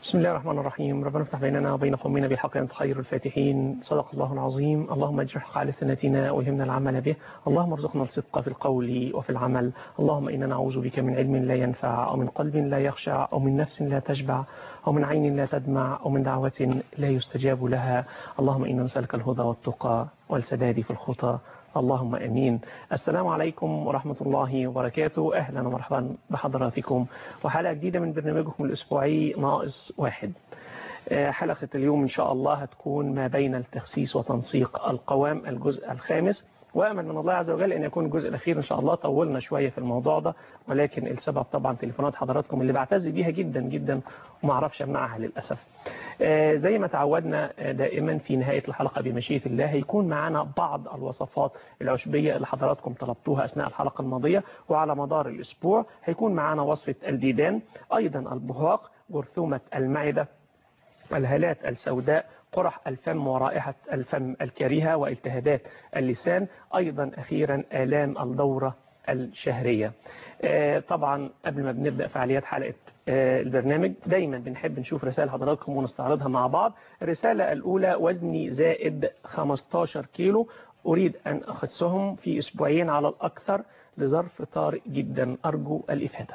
بسم الله الرحمن الرحيم ربنا افتح بيننا وبين قومنا بالحق أنت خير الفاتحين صدق الله العظيم اللهم اجرح على سنتنا والهمنا العمل به اللهم ارزقنا الصدق في القول وفي العمل اللهم إنا نعوذ بك من علم لا ينفع أو من قلب لا يخشع أو من نفس لا تشبع أو من عين لا تدمع أو من دعوة لا يستجاب لها اللهم إنا نسألك الهدى والتقى والسداد في الخطى اللهم امين. السلام عليكم ورحمه الله وبركاته، اهلا ومرحبا بحضراتكم وحلقه جديده من برنامجكم الاسبوعي ناقص واحد. حلقه اليوم ان شاء الله هتكون ما بين التخسيس وتنسيق القوام الجزء الخامس وامل من الله عز وجل ان يكون الجزء الاخير ان شاء الله طولنا شويه في الموضوع ده ولكن السبب طبعا تليفونات حضراتكم اللي بعتز بيها جدا جدا وما اعرفش امنعها للاسف. آه زي ما تعودنا دائما في نهايه الحلقه بمشيئه الله هيكون معانا بعض الوصفات العشبيه اللي حضراتكم طلبتوها اثناء الحلقه الماضيه وعلى مدار الاسبوع هيكون معانا وصفه الديدان ايضا البهاق جرثومه المعده الهالات السوداء قرح الفم ورائحة الفم الكريهة والتهابات اللسان أيضا أخيرا آلام الدورة الشهرية طبعا قبل ما بنبدأ فعاليات حلقة البرنامج دايما بنحب نشوف رسائل حضراتكم ونستعرضها مع بعض الرسالة الأولى وزني زائد 15 كيلو أريد أن أخسهم في أسبوعين على الأكثر لظرف طارئ جدا أرجو الإفادة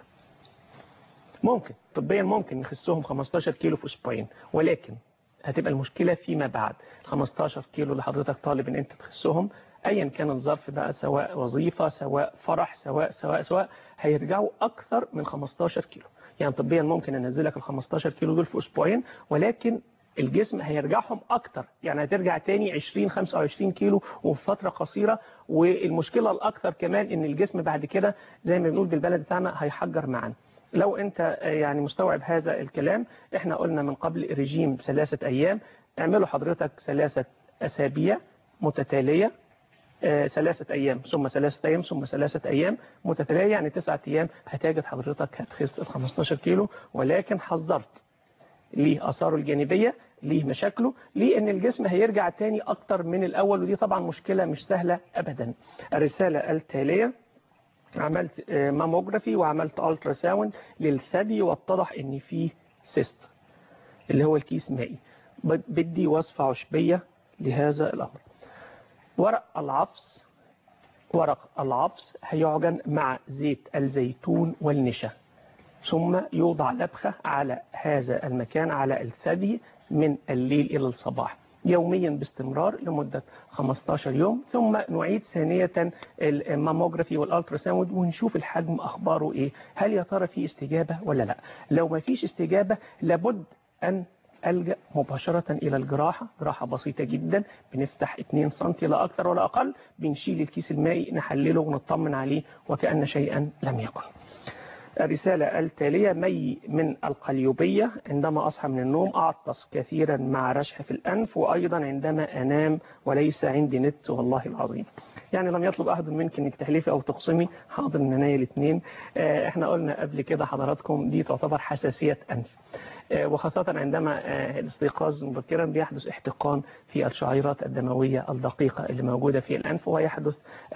ممكن طبيا ممكن نخسهم 15 كيلو في أسبوعين ولكن هتبقى المشكلة فيما بعد 15 كيلو اللي حضرتك طالب ان انت تخسهم ايا كان الظرف بقى سواء وظيفة سواء فرح سواء سواء سواء هيرجعوا اكثر من 15 كيلو يعني طبيا ممكن انزلك ال 15 كيلو دول في اسبوعين ولكن الجسم هيرجعهم اكتر يعني هترجع تاني 20 25 كيلو وفي فتره قصيره والمشكله الاكثر كمان ان الجسم بعد كده زي ما بنقول بالبلد بتاعنا هيحجر معانا لو انت يعني مستوعب هذا الكلام احنا قلنا من قبل رجيم ثلاثة ايام اعملوا حضرتك ثلاثة اسابيع متتالية آه ثلاثة ايام ثم ثلاثة ايام ثم ثلاثة ايام متتالية يعني تسعة ايام هتجد حضرتك هتخس ال 15 كيلو ولكن حذرت ليه اثاره الجانبية ليه مشاكله ليه ان الجسم هيرجع تاني اكتر من الاول ودي طبعا مشكلة مش سهلة ابدا الرسالة التالية عملت ماموجرافي وعملت الترا ساوند للثدي واتضح ان فيه سيست اللي هو الكيس مائي بدي وصفة عشبية لهذا الامر ورق العفص ورق العفص هيعجن مع زيت الزيتون والنشا ثم يوضع لبخة على هذا المكان على الثدي من الليل إلى الصباح يوميا باستمرار لمدة 15 يوم ثم نعيد ثانية الماموجرافي والالتراساوند ونشوف الحجم أخباره إيه هل يا ترى في استجابة ولا لا لو ما فيش استجابة لابد أن ألجأ مباشرة إلى الجراحة جراحة بسيطة جدا بنفتح 2 سم لا أكثر ولا أقل بنشيل الكيس المائي نحلله ونطمن عليه وكأن شيئا لم يكن الرسالة التالية مي من القليوبية عندما أصحى من النوم أعطس كثيرا مع رشح في الأنف وأيضا عندما أنام وليس عندي نت والله العظيم يعني لم يطلب أحد منك أنك تحلفي أو تقسمي حاضر من عينيا الاثنين احنا قلنا قبل كده حضراتكم دي تعتبر حساسية أنف وخاصة عندما الاستيقاظ مبكرا بيحدث احتقان في الشعيرات الدموية الدقيقة اللي موجودة في الأنف ويحدث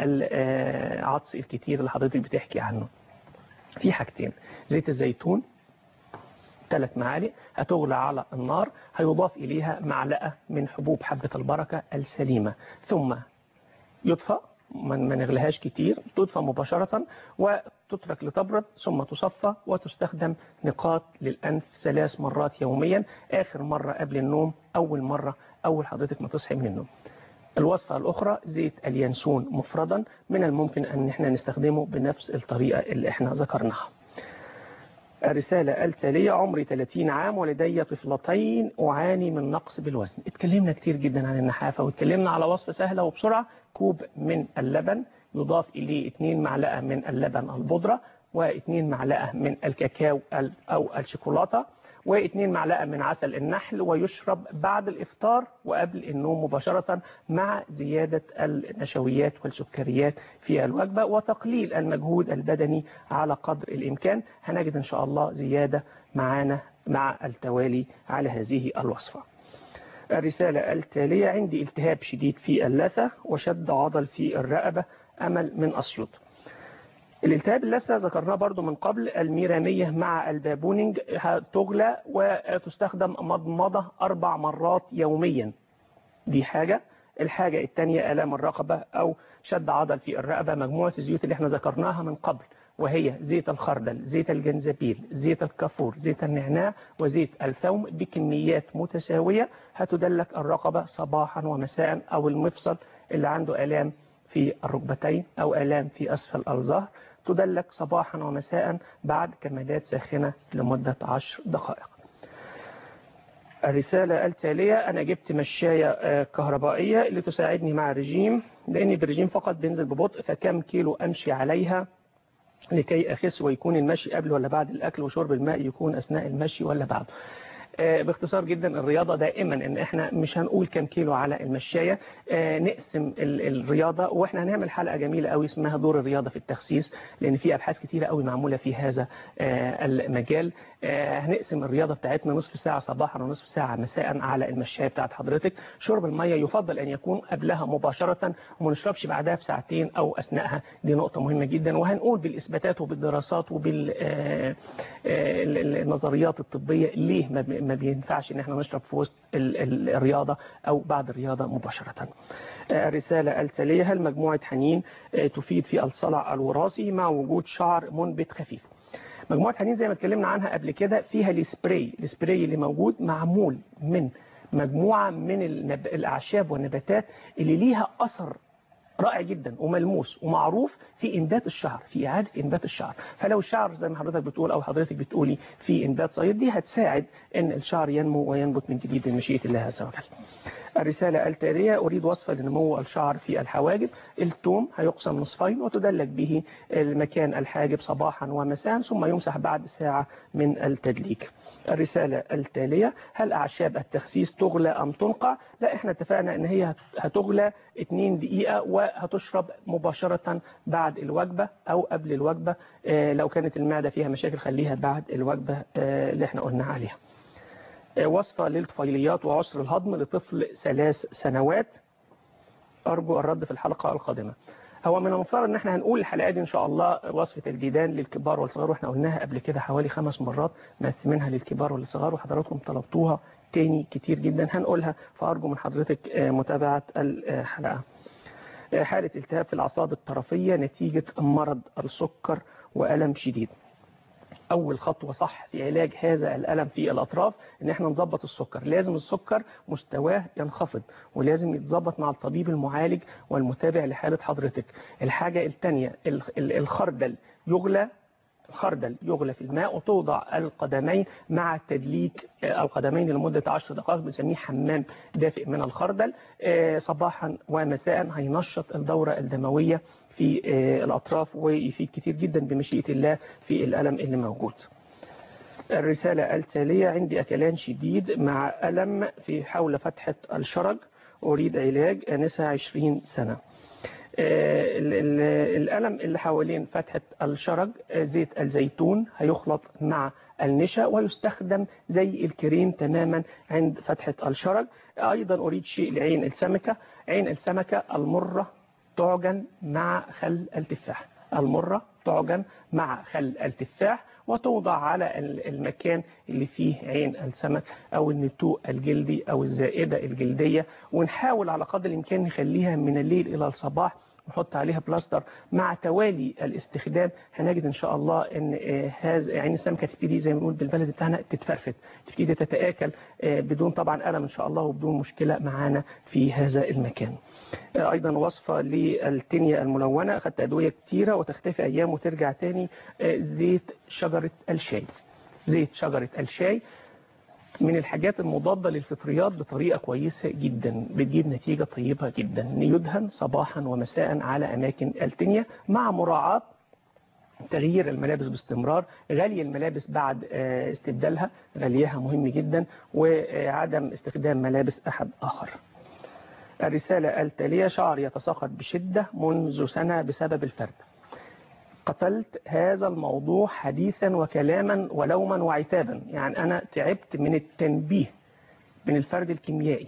العطس الكتير اللي حضرتك بتحكي عنه في حاجتين زيت الزيتون ثلاث معالق هتغلى على النار هيضاف إليها معلقة من حبوب حبة البركة السليمة ثم يطفأ ما نغليهاش كتير تدفى مباشرة وتترك لتبرد ثم تصفى وتستخدم نقاط للأنف ثلاث مرات يوميا آخر مرة قبل النوم أول مرة أول حضرتك ما تصحي من النوم الوصفة الأخرى زيت اليانسون مفردا من الممكن أن احنا نستخدمه بنفس الطريقة اللي احنا ذكرناها الرسالة التالية عمري 30 عام ولدي طفلتين أعاني من نقص بالوزن اتكلمنا كتير جدا عن النحافة واتكلمنا على وصفة سهلة وبسرعة كوب من اللبن يضاف إليه 2 معلقة من اللبن البودرة و2 معلقة من الكاكاو أو الشوكولاتة واثنين معلقة من عسل النحل ويشرب بعد الإفطار وقبل النوم مباشرة مع زيادة النشويات والسكريات في الوجبة وتقليل المجهود البدني على قدر الإمكان هنجد إن شاء الله زيادة معانا مع التوالي على هذه الوصفة الرسالة التالية عندي التهاب شديد في اللثة وشد عضل في الرقبة أمل من أسيوط الالتهاب اللي لسه ذكرناه برضو من قبل الميرامية مع البابونينج تغلى وتستخدم مضمضة أربع مرات يوميا دي حاجة الحاجة الثانية آلام الرقبة أو شد عضل في الرقبة مجموعة الزيوت اللي احنا ذكرناها من قبل وهي زيت الخردل زيت الجنزبيل زيت الكافور زيت النعناع وزيت الثوم بكميات متساوية هتدلك الرقبة صباحا ومساء أو المفصل اللي عنده آلام في الركبتين أو آلام في أسفل الظهر تدلك صباحا ومساء بعد كمادات ساخنة لمدة عشر دقائق الرسالة التالية أنا جبت مشاية كهربائية اللي تساعدني مع الرجيم لأن بالرجيم فقط بينزل ببطء فكم كيلو أمشي عليها لكي أخس ويكون المشي قبل ولا بعد الأكل وشرب الماء يكون أثناء المشي ولا بعده باختصار جدا الرياضة دائما ان احنا مش هنقول كم كيلو على المشاية نقسم الرياضة واحنا هنعمل حلقة جميلة قوي اسمها دور الرياضة في التخسيس لان في ابحاث كتيرة قوي معمولة في هذا المجال هنقسم الرياضة بتاعتنا نصف ساعة صباحا ونصف ساعة مساء على المشاية بتاعت حضرتك شرب المية يفضل ان يكون قبلها مباشرة وما نشربش بعدها بساعتين او اثناءها دي نقطة مهمة جدا وهنقول بالاثباتات وبالدراسات وبالنظريات الطبية ليه ما بينفعش ان احنا نشرب في وسط الرياضة او بعد الرياضة مباشرة الرسالة التالية هل مجموعة حنين تفيد في الصلع الوراثي مع وجود شعر منبت خفيف مجموعة حنين زي ما اتكلمنا عنها قبل كده فيها السبراي السبراي اللي موجود معمول من مجموعة من الأعشاب والنباتات اللي ليها أثر رائع جدا وملموس ومعروف في انبات الشعر في اعاده انبات الشعر فلو الشعر زي ما حضرتك بتقول او حضرتك بتقولي في انبات صيد دي هتساعد ان الشعر ينمو وينبت من جديد بمشيئه الله عز وجل الرسالة التالية أريد وصفة لنمو الشعر في الحواجب التوم هيقسم نصفين وتدلك به المكان الحاجب صباحا ومساء ثم يمسح بعد ساعة من التدليك الرسالة التالية هل أعشاب التخسيس تغلى أم تنقع لا احنا اتفقنا ان هي هتغلى 2 دقيقة وهتشرب مباشرة بعد الوجبة أو قبل الوجبة لو كانت المعدة فيها مشاكل خليها بعد الوجبة اللي احنا قلنا عليها وصفة للطفيليات وعسر الهضم لطفل ثلاث سنوات أرجو الرد في الحلقة القادمة هو من المفترض ان احنا هنقول الحلقة دي ان شاء الله وصفة الديدان للكبار والصغار واحنا قلناها قبل كده حوالي خمس مرات مقسمينها للكبار والصغار وحضراتكم طلبتوها تاني كتير جدا هنقولها فأرجو من حضرتك متابعة الحلقة حالة التهاب في الأعصاب الطرفية نتيجة مرض السكر وألم شديد أول خطوة صح في علاج هذا الألم في الأطراف إن إحنا نظبط السكر لازم السكر مستواه ينخفض ولازم يتظبط مع الطبيب المعالج والمتابع لحالة حضرتك الحاجة الثانية الخردل يغلى الخردل يغلى في الماء وتوضع القدمين مع تدليك القدمين لمدة 10 دقائق بنسميه حمام دافئ من الخردل صباحا ومساء هينشط الدورة الدموية في الأطراف ويفيد كتير جدا بمشيئة الله في الألم اللي موجود الرسالة التالية عندي أكلان شديد مع ألم في حول فتحة الشرج أريد علاج أنسة 20 سنة الألم اللي حوالين فتحة الشرج زيت الزيتون هيخلط مع النشا ويستخدم زي الكريم تماما عند فتحة الشرج أيضا أريد شيء لعين السمكة عين السمكة المرة تعجن مع خل التفاح المرة تعجن مع خل التفاح وتوضع على المكان اللي فيه عين السمك أو النتوء الجلدي أو الزائدة الجلدية ونحاول على قدر الإمكان نخليها من الليل إلى الصباح نحط عليها بلاستر مع توالي الاستخدام هنجد ان شاء الله ان هذا عين السمكه تبتدي زي ما بنقول بالبلد بتاعنا تتفرفت تبتدي تتاكل بدون طبعا الم ان شاء الله وبدون مشكله معانا في هذا المكان ايضا وصفه للتنيه الملونه اخذت ادويه كتيره وتختفي ايام وترجع تاني زيت شجره الشاي زيت شجره الشاي من الحاجات المضادة للفطريات بطريقة كويسة جدا بتجيب نتيجة طيبة جدا يدهن صباحا ومساء على أماكن التنية مع مراعاة تغيير الملابس باستمرار غلي الملابس بعد استبدالها غليها مهم جدا وعدم استخدام ملابس أحد آخر الرسالة التالية شعر يتساقط بشدة منذ سنة بسبب الفرد قتلت هذا الموضوع حديثا وكلاما ولوما وعتابا يعني أنا تعبت من التنبيه من الفرد الكيميائي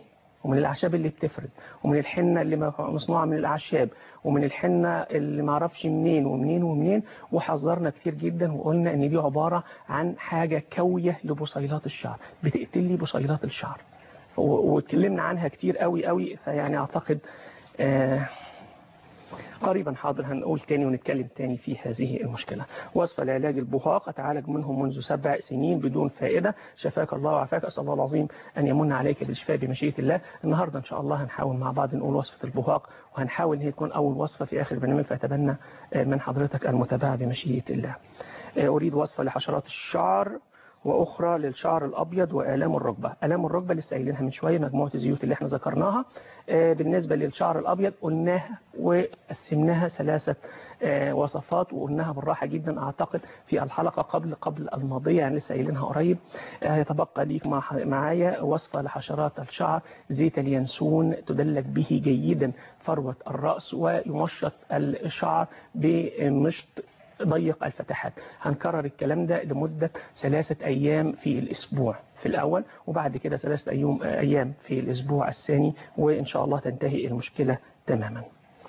ومن الاعشاب اللي بتفرد ومن الحنه اللي مصنوعه من الاعشاب ومن الحنه اللي ما اعرفش منين ومنين ومنين وحذرنا كتير جدا وقلنا ان دي عباره عن حاجه كويه لبصيلات الشعر بتقتل لي بصيلات الشعر واتكلمنا عنها كتير قوي قوي فيعني اعتقد آه قريبا حاضر هنقول تاني ونتكلم تاني في هذه المشكلة وصفة لعلاج البهاق أتعالج منه منذ سبع سنين بدون فائدة شفاك الله وعافاك أسأل الله العظيم أن يمن عليك بالشفاء بمشيئة الله النهاردة إن شاء الله هنحاول مع بعض نقول وصفة البهاق وهنحاول أن هي تكون أول وصفة في آخر البرنامج فأتمنى من حضرتك المتابعة بمشيئة الله أريد وصفة لحشرات الشعر وأخرى للشعر الأبيض وآلام الركبة آلام الركبة لسه قايلينها من شوية مجموعة الزيوت اللي احنا ذكرناها بالنسبة للشعر الأبيض قلناها وقسمناها ثلاثة وصفات وقلناها بالراحة جدا أعتقد في الحلقة قبل قبل الماضية يعني لسه قايلينها قريب يتبقى ليك مع معايا وصفة لحشرات الشعر زيت اليانسون تدلك به جيدا فروة الرأس ويمشط الشعر بمشط ضيق الفتحات هنكرر الكلام ده لمدة ثلاثة أيام في الأسبوع في الأول وبعد كده ثلاثة أيام, أيام في الأسبوع الثاني وإن شاء الله تنتهي المشكلة تماما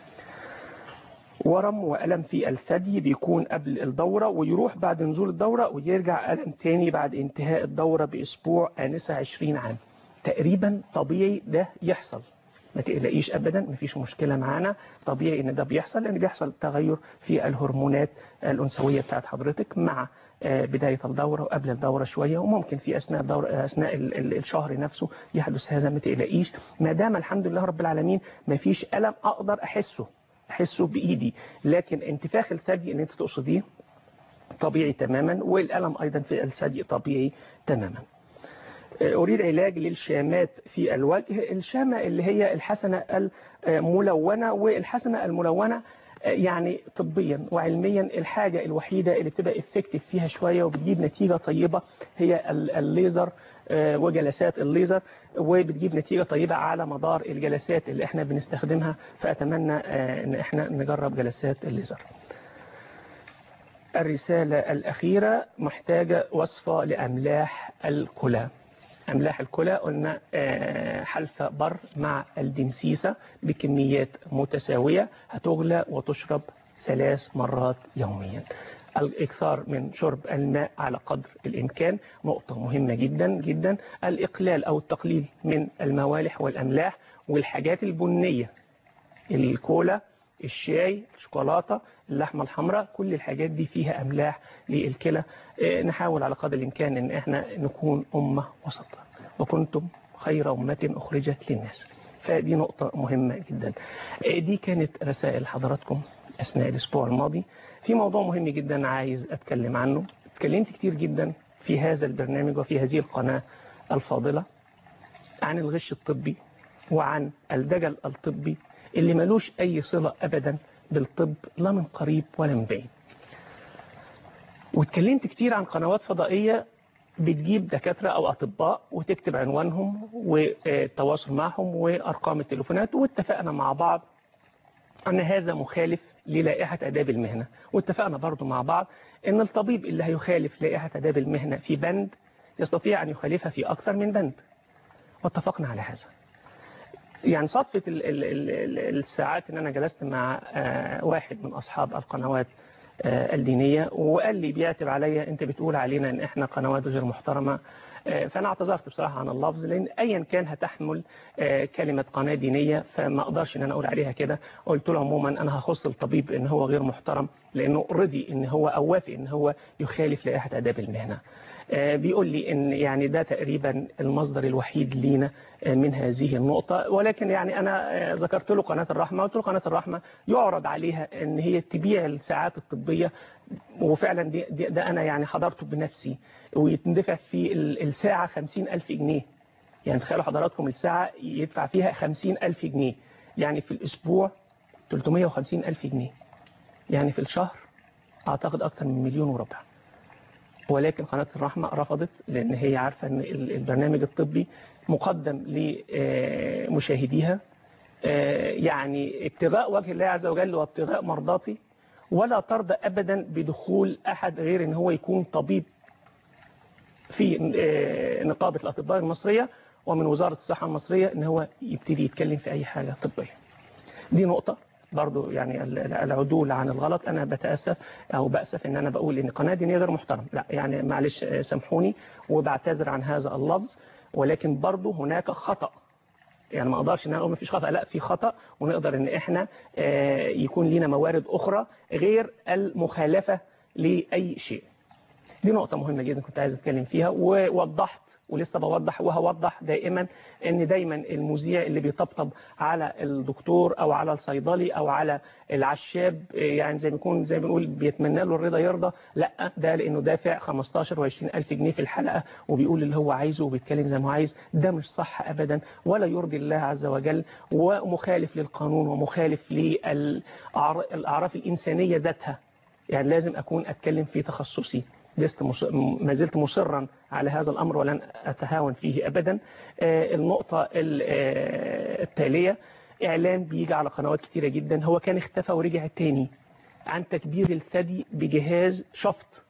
ورم وألم في الثدي بيكون قبل الدورة ويروح بعد نزول الدورة ويرجع ألم تاني بعد انتهاء الدورة بأسبوع آنسة 20 عام تقريبا طبيعي ده يحصل ما تقلقيش ابدا مفيش مشكله معانا طبيعي ان ده بيحصل لان بيحصل تغير في الهرمونات الانثويه بتاعت حضرتك مع بدايه الدوره وقبل الدوره شويه وممكن في اثناء الدوره اثناء الشهر نفسه يحدث هذا ما تقلقيش ما دام الحمد لله رب العالمين مفيش الم اقدر احسه احسه بايدي لكن انتفاخ الثدي اللي انت تقصديه طبيعي تماما والالم ايضا في الثدي طبيعي تماما أريد علاج للشامات في الوجه الشامة اللي هي الحسنة الملونة والحسنة الملونة يعني طبيا وعلميا الحاجة الوحيدة اللي بتبقى افكتيف فيها شوية وبتجيب نتيجة طيبة هي الليزر وجلسات الليزر وبتجيب نتيجة طيبة على مدار الجلسات اللي احنا بنستخدمها فأتمنى ان احنا نجرب جلسات الليزر الرسالة الأخيرة محتاجة وصفة لأملاح الكلى أملاح الكلى قلنا حلفة بر مع الدمسيسة بكميات متساوية هتغلى وتشرب ثلاث مرات يوميا الإكثار من شرب الماء على قدر الإمكان نقطة مهمة جدا جدا الإقلال أو التقليل من الموالح والأملاح والحاجات البنية الكولا الشاي الشوكولاتة اللحمة الحمراء كل الحاجات دي فيها أملاح للكلى نحاول على قدر الإمكان أن احنا نكون أمة وسطة وكنتم خير أمة أخرجت للناس فدي نقطة مهمة جدا دي كانت رسائل حضراتكم أثناء الأسبوع الماضي في موضوع مهم جدا عايز أتكلم عنه اتكلمت كتير جدا في هذا البرنامج وفي هذه القناة الفاضلة عن الغش الطبي وعن الدجل الطبي اللي ملوش أي صلة أبدا بالطب لا من قريب ولا من بعيد واتكلمت كتير عن قنوات فضائية بتجيب دكاترة أو أطباء وتكتب عنوانهم والتواصل معهم وأرقام التليفونات واتفقنا مع بعض أن هذا مخالف للائحة أداب المهنة واتفقنا برضو مع بعض أن الطبيب اللي هيخالف لائحة أداب المهنة في بند يستطيع أن يخالفها في أكثر من بند واتفقنا على هذا يعني صدفة ال ال ال الساعات ان انا جلست مع واحد من اصحاب القنوات الدينية وقال لي بيعتب عليا انت بتقول علينا ان احنا قنوات غير محترمة فانا اعتذرت بصراحة عن اللفظ لان ايا كان هتحمل كلمة قناة دينية فما اقدرش ان انا اقول عليها كده قلت له عموما انا هخص الطبيب ان هو غير محترم لانه رضي ان هو او وافق ان هو يخالف لائحة اداب المهنة بيقول لي ان يعني ده تقريبا المصدر الوحيد لينا من هذه النقطة ولكن يعني انا ذكرت له قناة الرحمة قلت له قناة الرحمة يعرض عليها ان هي تبيع الساعات الطبية وفعلا دي, دي ده انا يعني حضرته بنفسي ويتندفع في الساعة خمسين ألف جنيه يعني تخيلوا حضراتكم الساعة يدفع فيها خمسين ألف جنيه يعني في الأسبوع 350 ألف جنيه يعني في الشهر أعتقد أكثر من مليون وربع ولكن قناة الرحمة رفضت لأن هي عارفة أن البرنامج الطبي مقدم لمشاهديها يعني ابتغاء وجه الله عز وجل وابتغاء مرضاتي ولا ترضى أبدا بدخول أحد غير أن هو يكون طبيب في نقابة الأطباء المصرية ومن وزارة الصحة المصرية ان هو يبتدي يتكلم في اي حاجة طبية دي نقطة برضو يعني العدول عن الغلط انا بتأسف او بأسف ان انا بقول ان قناة دينية غير محترم لا يعني معلش سامحوني وبعتذر عن هذا اللفظ ولكن برضو هناك خطأ يعني ما اقدرش ان انا اقول مفيش خطأ لا في خطأ ونقدر ان احنا يكون لنا موارد اخرى غير المخالفة لأي شيء دي نقطة مهمة جدا كنت عايز اتكلم فيها ووضحت ولسه بوضح وهوضح دائما ان دايما المذيع اللي بيطبطب على الدكتور او على الصيدلي او على العشاب يعني زي ما يكون زي ما بنقول بيتمنى له الرضا يرضى لا ده لانه دافع 15 و20 الف جنيه في الحلقه وبيقول اللي هو عايزه وبيتكلم زي ما هو عايز ده مش صح ابدا ولا يرضي الله عز وجل ومخالف للقانون ومخالف للاعراف الانسانيه ذاتها يعني لازم اكون اتكلم في تخصصي لست مص... ما زلت مصرا على هذا الأمر ولن أتهاون فيه أبدا آه النقطة التالية إعلان بيجي على قنوات كتيرة جدا هو كان اختفى ورجع تاني عن تكبير الثدي بجهاز شفط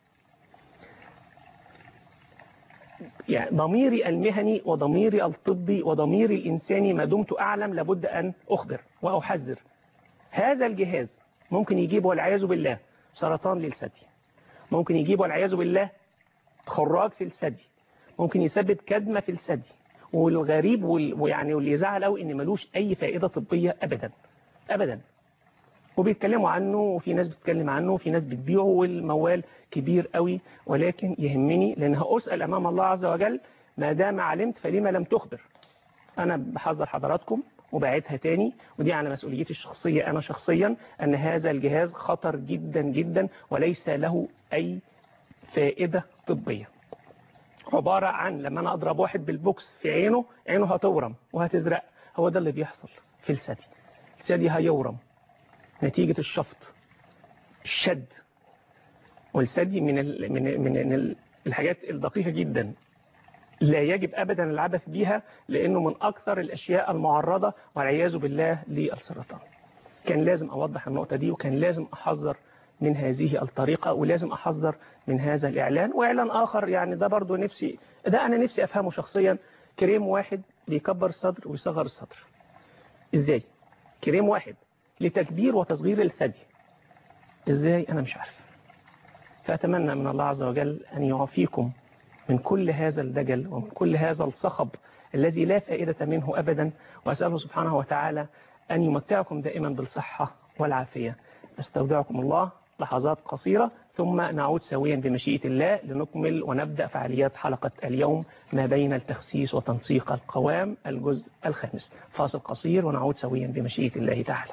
يعني ضميري المهني وضميري الطبي وضميري الإنساني ما دمت أعلم لابد أن أخبر وأحذر هذا الجهاز ممكن يجيب والعياذ بالله سرطان للثدي ممكن يجيب والعياذ بالله خراج في الثدي ممكن يسبب كدمة في الثدي والغريب ويعني واللي يزعل قوي ان ملوش اي فائدة طبية ابدا ابدا وبيتكلموا عنه وفي ناس بتتكلم عنه وفي ناس بتبيعه والموال كبير قوي ولكن يهمني لان هأسأل امام الله عز وجل ما دام علمت فلما لم تخبر انا بحذر حضراتكم وبعتها تاني ودي على مسؤوليتي الشخصية أنا شخصيا أن هذا الجهاز خطر جدا جدا وليس له أي فائدة طبية عبارة عن لما أنا أضرب واحد بالبوكس في عينه عينه هتورم وهتزرق هو ده اللي بيحصل في الثدي الثدي هيورم نتيجة الشفط الشد والثدي من ال من من الحاجات الدقيقة جدا لا يجب أبدا العبث بها لأنه من أكثر الأشياء المعرضة والعياذ بالله للسرطان كان لازم أوضح النقطة دي وكان لازم أحذر من هذه الطريقة ولازم أحذر من هذا الإعلان وإعلان آخر يعني ده برضو نفسي ده أنا نفسي أفهمه شخصيا كريم واحد بيكبر الصدر ويصغر الصدر إزاي كريم واحد لتكبير وتصغير الثدي إزاي أنا مش عارف فأتمنى من الله عز وجل أن يعافيكم من كل هذا الدجل ومن كل هذا الصخب الذي لا فائدة منه أبدا وأسأله سبحانه وتعالى أن يمتعكم دائما بالصحة والعافية أستودعكم الله لحظات قصيرة ثم نعود سويا بمشيئة الله لنكمل ونبدأ فعاليات حلقة اليوم ما بين التخسيس وتنسيق القوام الجزء الخامس فاصل قصير ونعود سويا بمشيئة الله تعالى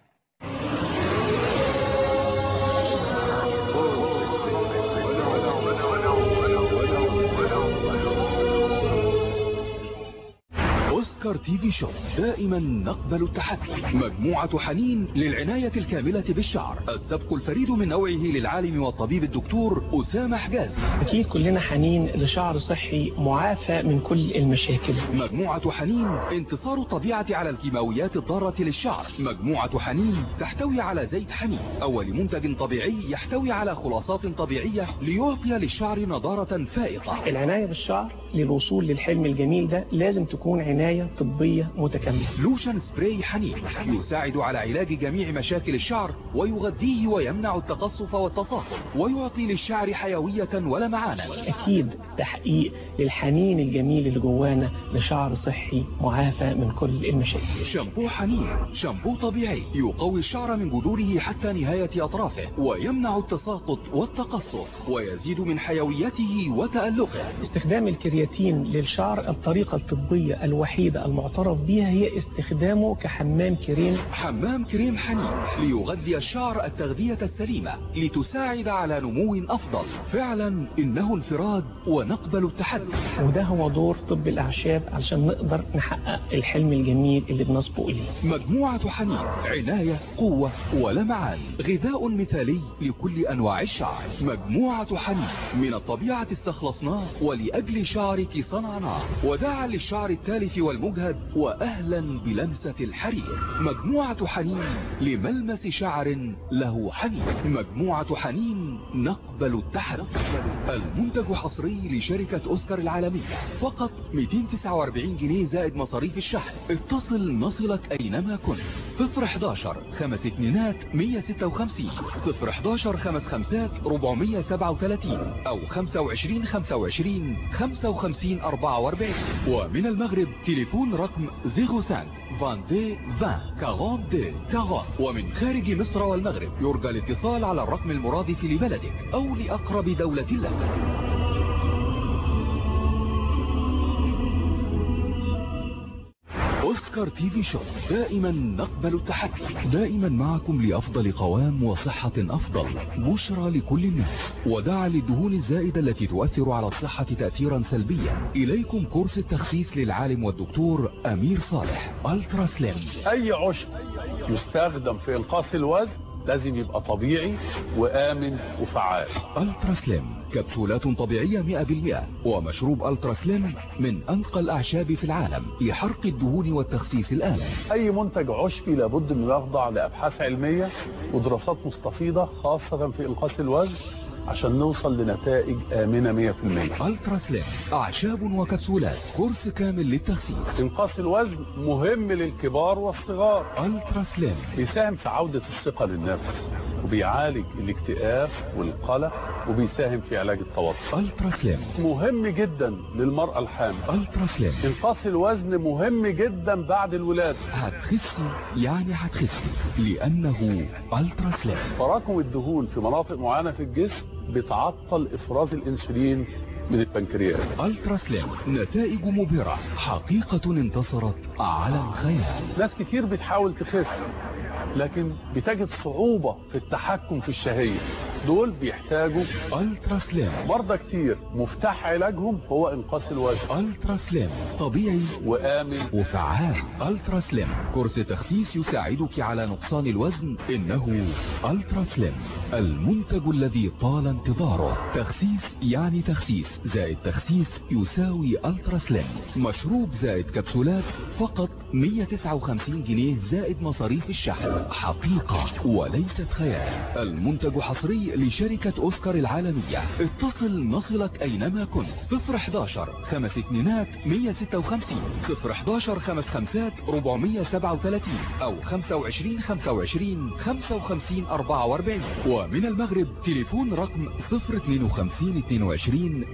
أوسكار تي في شو دائما نقبل التحدي مجموعة حنين للعناية الكاملة بالشعر السبق الفريد من نوعه للعالم والطبيب الدكتور أسامة حجازي أكيد كلنا حنين لشعر صحي معافى من كل المشاكل مجموعة حنين انتصار الطبيعة على الكيماويات الضارة للشعر مجموعة حنين تحتوي على زيت حنين أول منتج طبيعي يحتوي على خلاصات طبيعية ليعطي للشعر نضارة فائقة العناية بالشعر للوصول للحلم الجميل ده لازم تكون عناية طبية متكاملة لوشن سبراي حنين يساعد على علاج جميع مشاكل الشعر ويغذيه ويمنع التقصف والتصاقل ويعطي للشعر حيوية ولمعانا أكيد تحقيق للحنين الجميل اللي جوانا لشعر صحي معافى من كل المشاكل شامبو حنين شامبو طبيعي يقوي الشعر من جذوره حتى نهاية أطرافه ويمنع التساقط والتقصف ويزيد من حيويته وتألقه استخدام الكرياتين للشعر الطريقة الطبية الوحيدة المعترف بها هي استخدامه كحمام كريم حمام كريم حنين ليغذي الشعر التغذية السليمة لتساعد على نمو أفضل فعلا إنه انفراد ونقبل التحدي وده هو دور طب الأعشاب علشان نقدر نحقق الحلم الجميل اللي بنصبو إليه مجموعة حنين عناية قوة ولمعان غذاء مثالي لكل أنواع الشعر مجموعة حنين من الطبيعة استخلصناه ولأجل شعرك صنعناه وداعا للشعر التالف والمجد المجهد وأهلا بلمسة الحرير مجموعة حنين لملمس شعر له حنين مجموعة حنين نقبل التحدي المنتج حصري لشركة أوسكار العالمية فقط 249 جنيه زائد مصاريف الشحن اتصل نصلك أينما كنت 011 خمس اتنينات 156 011 خمس خمسات 437 أو 25 25 55 44 ومن المغرب تليفون رقم 05 22 20 42 40 ومن خارج مصر والمغرب يرجى الاتصال على الرقم المرادف لبلدك أو لأقرب دولة لك أوسكار تي في شوب دائما نقبل التحدي دائما معكم لأفضل قوام وصحة أفضل بشرى لكل الناس ودعا للدهون الزائدة التي تؤثر على الصحة تأثيرا سلبيا إليكم كورس التخسيس للعالم والدكتور أمير صالح ألترا سليم اي عشب يستخدم في انقاص الوزن لازم يبقى طبيعي وامن وفعال ألترا سليم كبسولات طبيعية 100% ومشروب ألترا سليم من أنقى الأعشاب في العالم لحرق الدهون والتخسيس الآمن اي منتج عشبي لابد انه يخضع لابحاث علميه ودراسات مستفيضه خاصه في انقاص الوزن عشان نوصل لنتائج امنه 100% ألترا سليم أعشاب وكبسولات كورس كامل للتخسيس انقاص الوزن مهم للكبار والصغار ألترا سليم بيساهم في عودة الثقة للنفس وبيعالج الاكتئاب والقلق وبيساهم في علاج التوتر ألترا سليم مهم جدا للمرأة الحامل ألترا سليم انقاص الوزن مهم جدا بعد الولادة هتخسي يعني هتخسي لأنه ألترا سليم تراكم الدهون في مناطق معينة في الجسم بتعطل افراز الانسولين من البنكرياس ألترا سليم نتائج مبهرة حقيقة انتصرت على الخيال ناس كتير بتحاول تخس لكن بتجد صعوبة في التحكم في الشهية دول بيحتاجوا ألترا سليم مرضى كتير مفتاح علاجهم هو انقاص الوزن ألترا سليم طبيعي وآمن وفعال ألترا سليم كورس تخسيس يساعدك على نقصان الوزن إنه ألترا سليم المنتج الذي طال انتظاره تخسيس يعني تخسيس زائد تخسيس يساوي ألترا سليم مشروب زائد كبسولات فقط 159 جنيه زائد مصاريف الشحن حقيقة وليست خيال المنتج حصري لشركة أوسكار العالمية اتصل نصلك أينما كنت 011 خمس اتنينات 156 011 خمس خمسات 437 أو 25 25 55 44 ومن المغرب تليفون رقم 052 22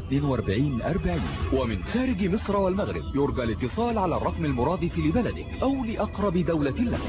042 40 ومن خارج مصر والمغرب يرجى الاتصال على الرقم المرادف لبلدك أو لأقرب دولة لك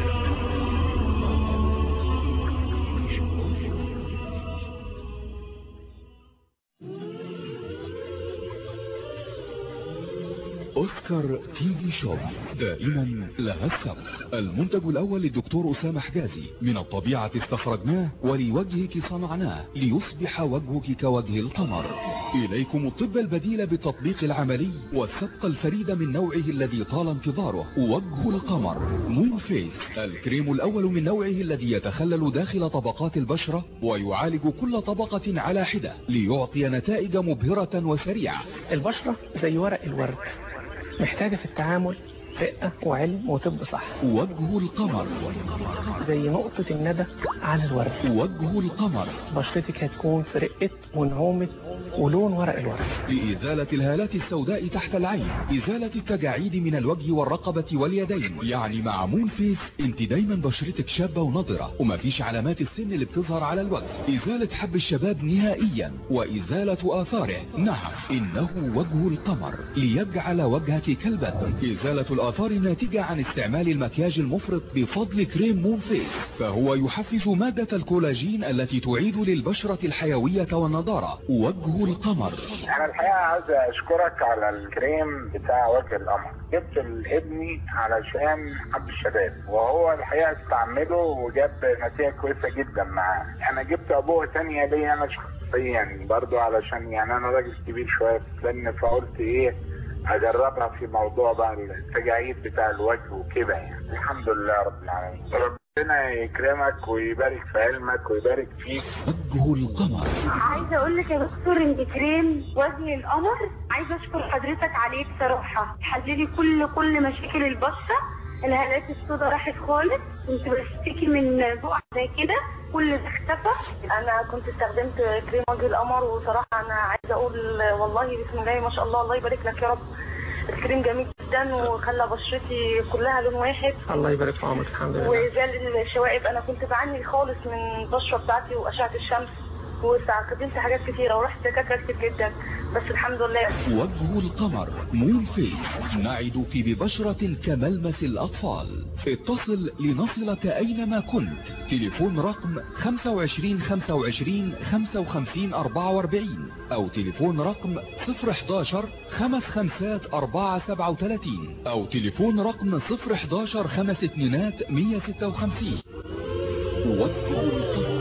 أوسكار تي في شوب دائما لها السبق المنتج الأول للدكتور أسامة حجازي من الطبيعة استخرجناه ولوجهك صنعناه ليصبح وجهك كوجه القمر إليكم الطب البديل بالتطبيق العملي والسبق الفريد من نوعه الذي طال انتظاره وجه القمر مون فيس الكريم الأول من نوعه الذي يتخلل داخل طبقات البشرة ويعالج كل طبقة على حدة ليعطي نتائج مبهرة وسريعة البشرة زي ورق الورد محتاجة في التعامل رقة وعلم وطب صح وجه القمر زي نقطة الندى على الورد وجه القمر بشرتك هتكون في رقة ونعومة ولون ورق الورد لإزالة الهالات السوداء تحت العين إزالة التجاعيد من الوجه والرقبة واليدين يعني مع مون فيس انت دايما بشرتك شابة ونضرة ومفيش علامات السن اللي بتظهر على الوجه إزالة حب الشباب نهائيا وإزالة آثاره نعم إنه وجه القمر ليجعل وجهك كالبدر إزالة الآثار الناتجة عن استعمال المكياج المفرط بفضل كريم مون فيس فهو يحفز مادة الكولاجين التي تعيد للبشرة الحيوية والنضارة وجه القمر انا الحقيقه عايز اشكرك على الكريم بتاع وجه القمر جبت لابني علشان حب الشباب وهو الحقيقه استعمله وجاب نتيجه كويسه جدا معاه انا جبت ابوه تانية ليا انا شخصيا برضو علشان يعني انا راجل كبير شويه في السن فقلت ايه اجربها في موضوع بقى التجاعيد بتاع الوجه وكده يعني الحمد لله رب العالمين ربنا يكرمك ويبارك في علمك ويبارك فيك وجه القمر عايزه اقول لك يا دكتور انت كريم وجه القمر عايزه اشكر حضرتك عليه بصراحه حللي كل كل مشاكل البشره الهالات السوداء راحت خالص كنت بشتكي من بقع زي كده كل ده اختفى انا كنت استخدمت كريم وجه القمر وصراحه انا عايزه اقول والله بسم الله ما شاء الله الله يبارك لك يا رب الكريم جميل جدا وخلى بشرتي كلها لون واحد الله يبارك في عمرك الحمد لله وزال الشوائب انا كنت بعاني خالص من البشره بتاعتي واشعه الشمس واستخدمت حاجات كتيره ورحت دكاتره كتير جدا بس الحمد لله وجه القمر مون فيس نعدك ببشرة كملمس الأطفال اتصل لنصلك أينما كنت تليفون رقم 25 25 55 44 أو تليفون رقم 011 خمس خمسات 4 37 أو تليفون رقم 011 خمس اتنينات 156 وجه القمر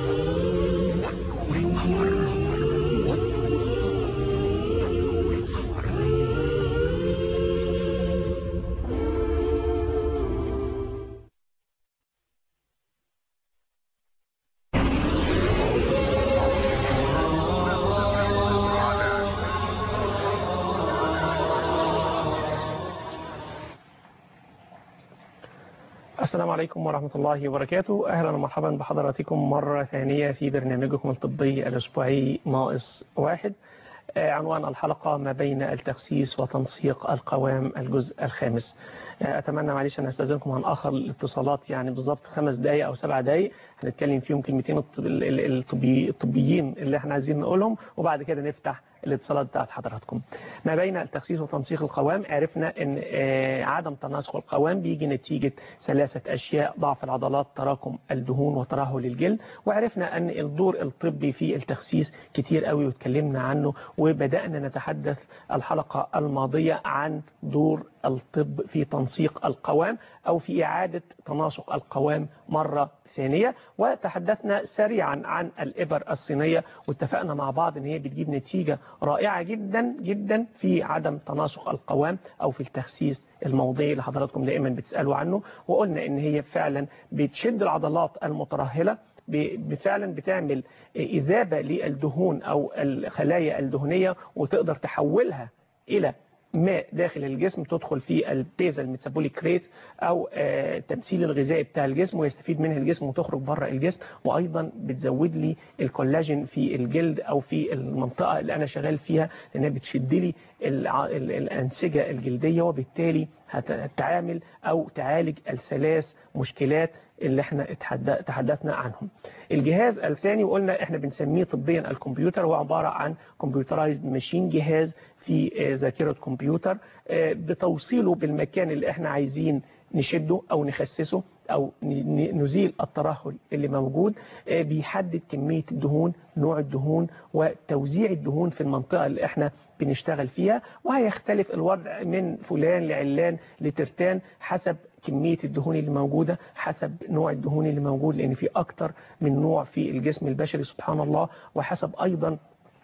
السلام عليكم ورحمة الله وبركاته أهلا ومرحبا بحضراتكم مرة ثانية في برنامجكم الطبي الأسبوعي ناقص واحد آه، عنوان الحلقة ما بين التخسيس وتنسيق القوام الجزء الخامس آه، أتمنى معلش أن أستاذنكم هنأخر الاتصالات يعني بالضبط خمس دقايق أو سبع دقايق هنتكلم فيهم كلمتين الطب- ال- ال- الطبي- الطبيين اللي احنا عايزين نقولهم وبعد كده نفتح الاتصالات بتاعت حضراتكم ما بين التخسيس وتنسيق القوام عرفنا ان آه، عدم تناسق القوام بيجي نتيجة ثلاثة اشياء ضعف العضلات تراكم الدهون وترهل الجلد وعرفنا ان الدور الطبي في التخسيس كتير قوي واتكلمنا عنه وبدأنا نتحدث الحلقة الماضية عن دور الطب في تنسيق القوام او في اعادة تناسق القوام مرة ثانية وتحدثنا سريعا عن الإبر الصينية واتفقنا مع بعض ان هي بتجيب نتيجة رائعة جدا جدا في عدم تناسق القوام او في التخسيس الموضعي اللي حضراتكم دائما بتسألوا عنه وقلنا ان هي فعلا بتشد العضلات المترهلة ب- فعلا بتعمل إذابة للدهون أو الخلايا الدهنية وتقدر تحولها إلى ماء داخل الجسم تدخل في البيزا الميتابوليك ريت او آه، التمثيل الغذائي بتاع الجسم ويستفيد منها الجسم وتخرج بره الجسم وايضا بتزود لي الكولاجين في الجلد او في المنطقه اللي انا شغال فيها لانها بتشد لي الع- ال- الانسجه الجلديه وبالتالي هتعامل او تعالج الثلاث مشكلات اللي احنا اتحد- تحدثنا عنهم الجهاز الثاني وقلنا احنا بنسميه طبيا الكمبيوتر هو عبارة عن كمبيوترايزد ماشين جهاز في آه، ذاكرة كمبيوتر آه، بتوصيله بالمكان اللي احنا عايزين نشده او نخسسه او ن- ن- نزيل الترهل اللي موجود آه، بيحدد كمية الدهون نوع الدهون وتوزيع الدهون في المنطقة اللي احنا بنشتغل فيها وهيختلف الوضع من فلان لعلان لترتان حسب كمية الدهون اللي موجودة حسب نوع الدهون اللي موجود لأن في أكتر من نوع في الجسم البشري سبحان الله وحسب أيضا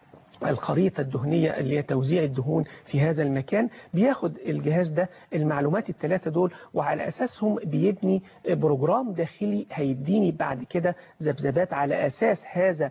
الخريطة الدهنية اللي هي توزيع الدهون في هذا المكان بياخد الجهاز ده المعلومات الثلاثة دول وعلى أساسهم بيبني بروجرام داخلي هيديني بعد كده ذبذبات على أساس هذا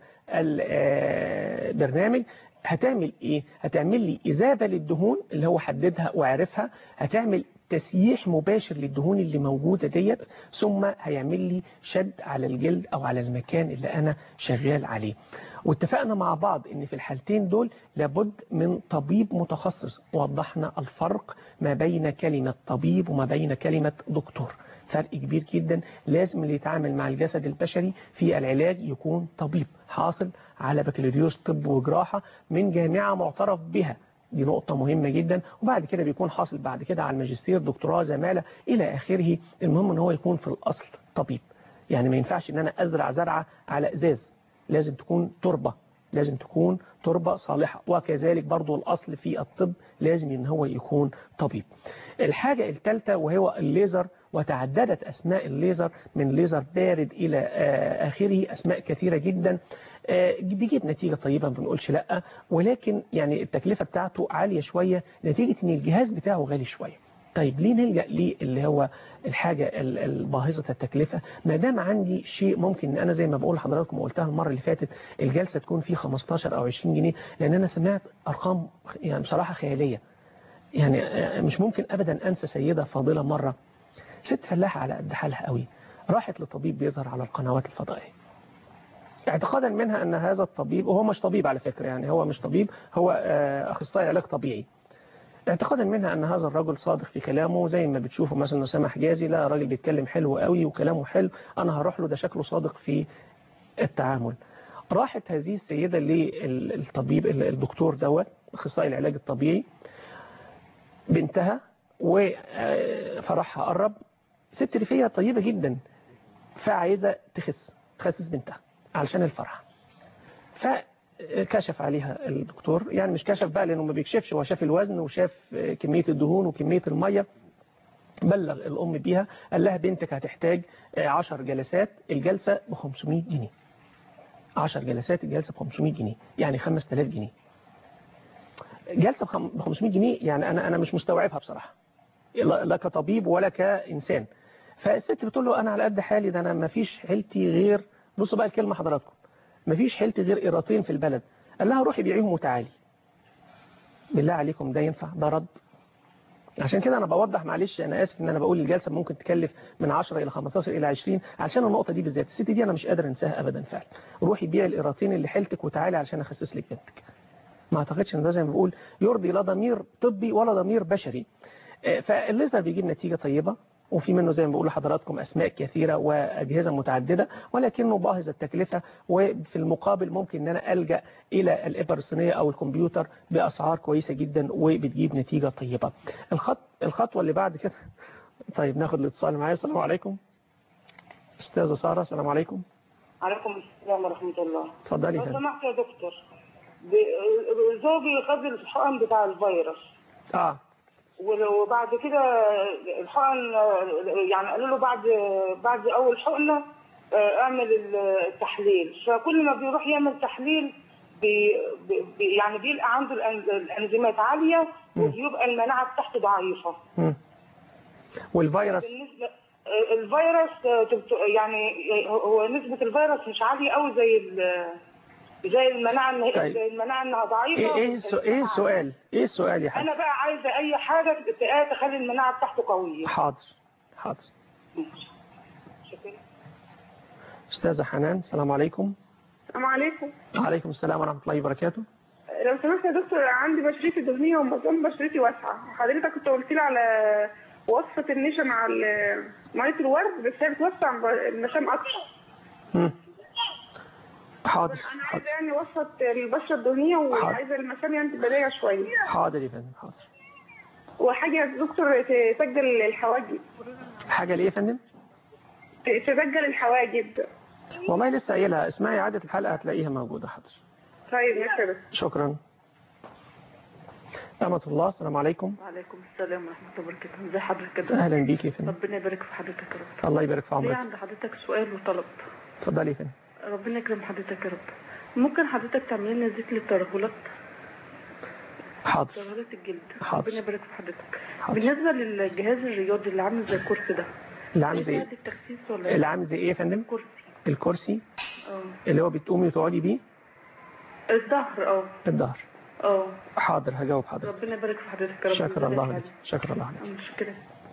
البرنامج هتعمل ايه هتعمل لي إذابة للدهون اللي هو حددها وعرفها هتعمل تسييح مباشر للدهون اللي موجودة ديت ثم هيعمل لي شد على الجلد او على المكان اللي انا شغال عليه واتفقنا مع بعض ان في الحالتين دول لابد من طبيب متخصص وضحنا الفرق ما بين كلمة طبيب وما بين كلمة دكتور فرق كبير جدا لازم اللي يتعامل مع الجسد البشري في العلاج يكون طبيب حاصل على بكالوريوس طب وجراحة من جامعة معترف بها دي نقطة مهمة جدا وبعد كده بيكون حاصل بعد كده على الماجستير دكتوراه زمالة إلى آخره المهم ان هو يكون في الأصل طبيب يعني ما ينفعش ان انا ازرع زرعة على ازاز لازم تكون تربة لازم تكون تربة صالحة وكذلك برضو الأصل في الطب لازم ان هو يكون طبيب الحاجة الثالثة وهو الليزر وتعددت أسماء الليزر من ليزر بارد إلى آه، آخره أسماء كثيرة جدا آه، بيجيب نتيجة طيبة ما بنقولش لأ ولكن يعني التكلفة بتاعته عالية شوية نتيجة ان الجهاز بتاعه غالي شوية طيب ليه نلجأ ليه اللي هو الحاجة ال- الباهظة التكلفة ما دام عندي شيء ممكن ان انا زي ما بقول لحضراتكم وقلتها المرة اللي فاتت الجلسة تكون فيه 15 او 20 جنيه لان انا سمعت ارقام يعني بصراحة خيالية يعني آه، مش ممكن ابدا انسى سيدة فاضلة مرة ست فلاحة على قد حالها قوي راحت لطبيب بيظهر على القنوات الفضائية اعتقادا منها ان هذا الطبيب وهو مش طبيب على فكرة يعني هو مش طبيب هو آه، اخصائي علاج طبيعي اعتقادا منها ان هذا الرجل صادق في كلامه زي ما بتشوفوا مثلا اسامه حجازي لا راجل بيتكلم حلو قوي وكلامه حلو انا هروح له ده شكله صادق في التعامل راحت هذه السيدة للطبيب الدكتور دوت اخصائي العلاج الطبيعي بنتها وفرحها قرب ست ريفية طيبة جدا فعايزة تخس تخسس بنتها علشان الفرح فكشف عليها الدكتور يعني مش كشف بقى لأنه ما بيكشفش هو شاف الوزن وشاف كمية الدهون وكمية المية بلغ الأم بيها قال لها بنتك هتحتاج 10 جلسات الجلسة ب 500 جنيه 10 جلسات الجلسة ب 500 جنيه يعني 5000 جنيه جلسة ب 500 جنيه يعني أنا أنا مش مستوعبها بصراحة لا لا كطبيب ولا كإنسان فالست بتقول له أنا على قد حالي ده أنا ما فيش حيلتي غير بصوا بقى الكلمة حضراتكم ما فيش حيلتي غير قيراطين في البلد قال لها روحي بيعيهم وتعالي بالله عليكم ده ينفع ده رد عشان كده انا بوضح معلش انا اسف ان انا بقول الجلسه ممكن تكلف من 10 الى 15 الى 20 عشان النقطه دي بالذات الست دي انا مش قادر انساها ابدا فعلا روحي بيعي القيراطين اللي حيلتك وتعالي علشان اخسس لك بنتك ما اعتقدش ان ده زي ما بقول يرضي لا ضمير طبي ولا ضمير بشري فالليزر بيجيب نتيجه طيبه وفي منه زي ما بقول لحضراتكم أسماء كثيرة وأجهزة متعددة ولكنه باهظ التكلفة وفي المقابل ممكن أن أنا ألجأ إلى الإبر الصينية أو الكمبيوتر بأسعار كويسة جدا وبتجيب نتيجة طيبة الخط الخطوة اللي بعد كده طيب ناخد الاتصال معايا السلام عليكم أستاذة سارة السلام عليكم عليكم السلام ورحمة الله اتفضلي لو فندم سمحت يا دكتور ب- زوجي خد الحقن بتاع الفيروس اه وبعد كده الحقن يعني قالوا له بعد بعد اول حقنه آه، اعمل التحليل فكل ما بيروح يعمل تحليل بي بي يعني بيلقى عنده الأن- الانزيمات عاليه وبيبقى المناعه بتاعته ضعيفه مم. والفيروس بالنسبه آه، الفيروس آه، تبت- يعني هو نسبه الفيروس مش عاليه قوي زي ال- زي المناعه إن- طيب. زي المناعه انها ضعيفه ايه ايه السؤال ايه السؤال ايه السؤال يا حاج انا بقى عايزه اي حاجه تبقى تخلي المناعه بتاعته قويه حاضر حاضر شكرا استاذة حنان السلام عليكم السلام عليكم وعليكم السلام ورحمة الله وبركاته لو سمحت يا دكتور عندي بشرتي دهنية ومظلم بشرتي واسعة حضرتك كنت قلت لي على وصفة النشا مع ال- مية الورد بس هي بتوسع المشام أكتر مم. حاضر أنا حاضر عايزة يعني وصفة البشرة الدهنية وعايزة المشام يعني تبقى ضيقة شوية حاضر يا فندم حاضر وحاجة يا دكتور تسجل الحواجب حاجة ليه يا فندم تسجل الحواجب والله لسه قايلها اسمعي عادة الحلقة هتلاقيها موجودة حاضر طيب ماشي يا دكتور شكرا أمة الله السلام عليكم وعليكم السلام ورحمة الله وبركاته ازي حضرتك يا دكتور؟ أهلا بيك يا فندم ربنا يبارك في حضرتك يا رب الله يبارك في ليه عمرك عند حضرتك سؤال وطلب اتفضلي يا فندم ربنا يكرم حضرتك يا رب ممكن حضرتك تعمل لنا زيت للترهلات حاضر ترهلات الجلد حاضر. ربنا يبارك في حضرتك حاضر. بالنسبة للجهاز الرياضي اللي عامل زي الكرسي ده اللي عامل بيساعد زي التخسيس ولا اللي عامل زي ايه يا فندم الكرسي الكرسي اه اللي هو بتقومي وتقعدي بيه الظهر اه الظهر اه حاضر هجاوب حضرتك ربنا يبارك في حضرتك يا رب شكر الله ويبارك لك شكر الله لك عليك. مشكلة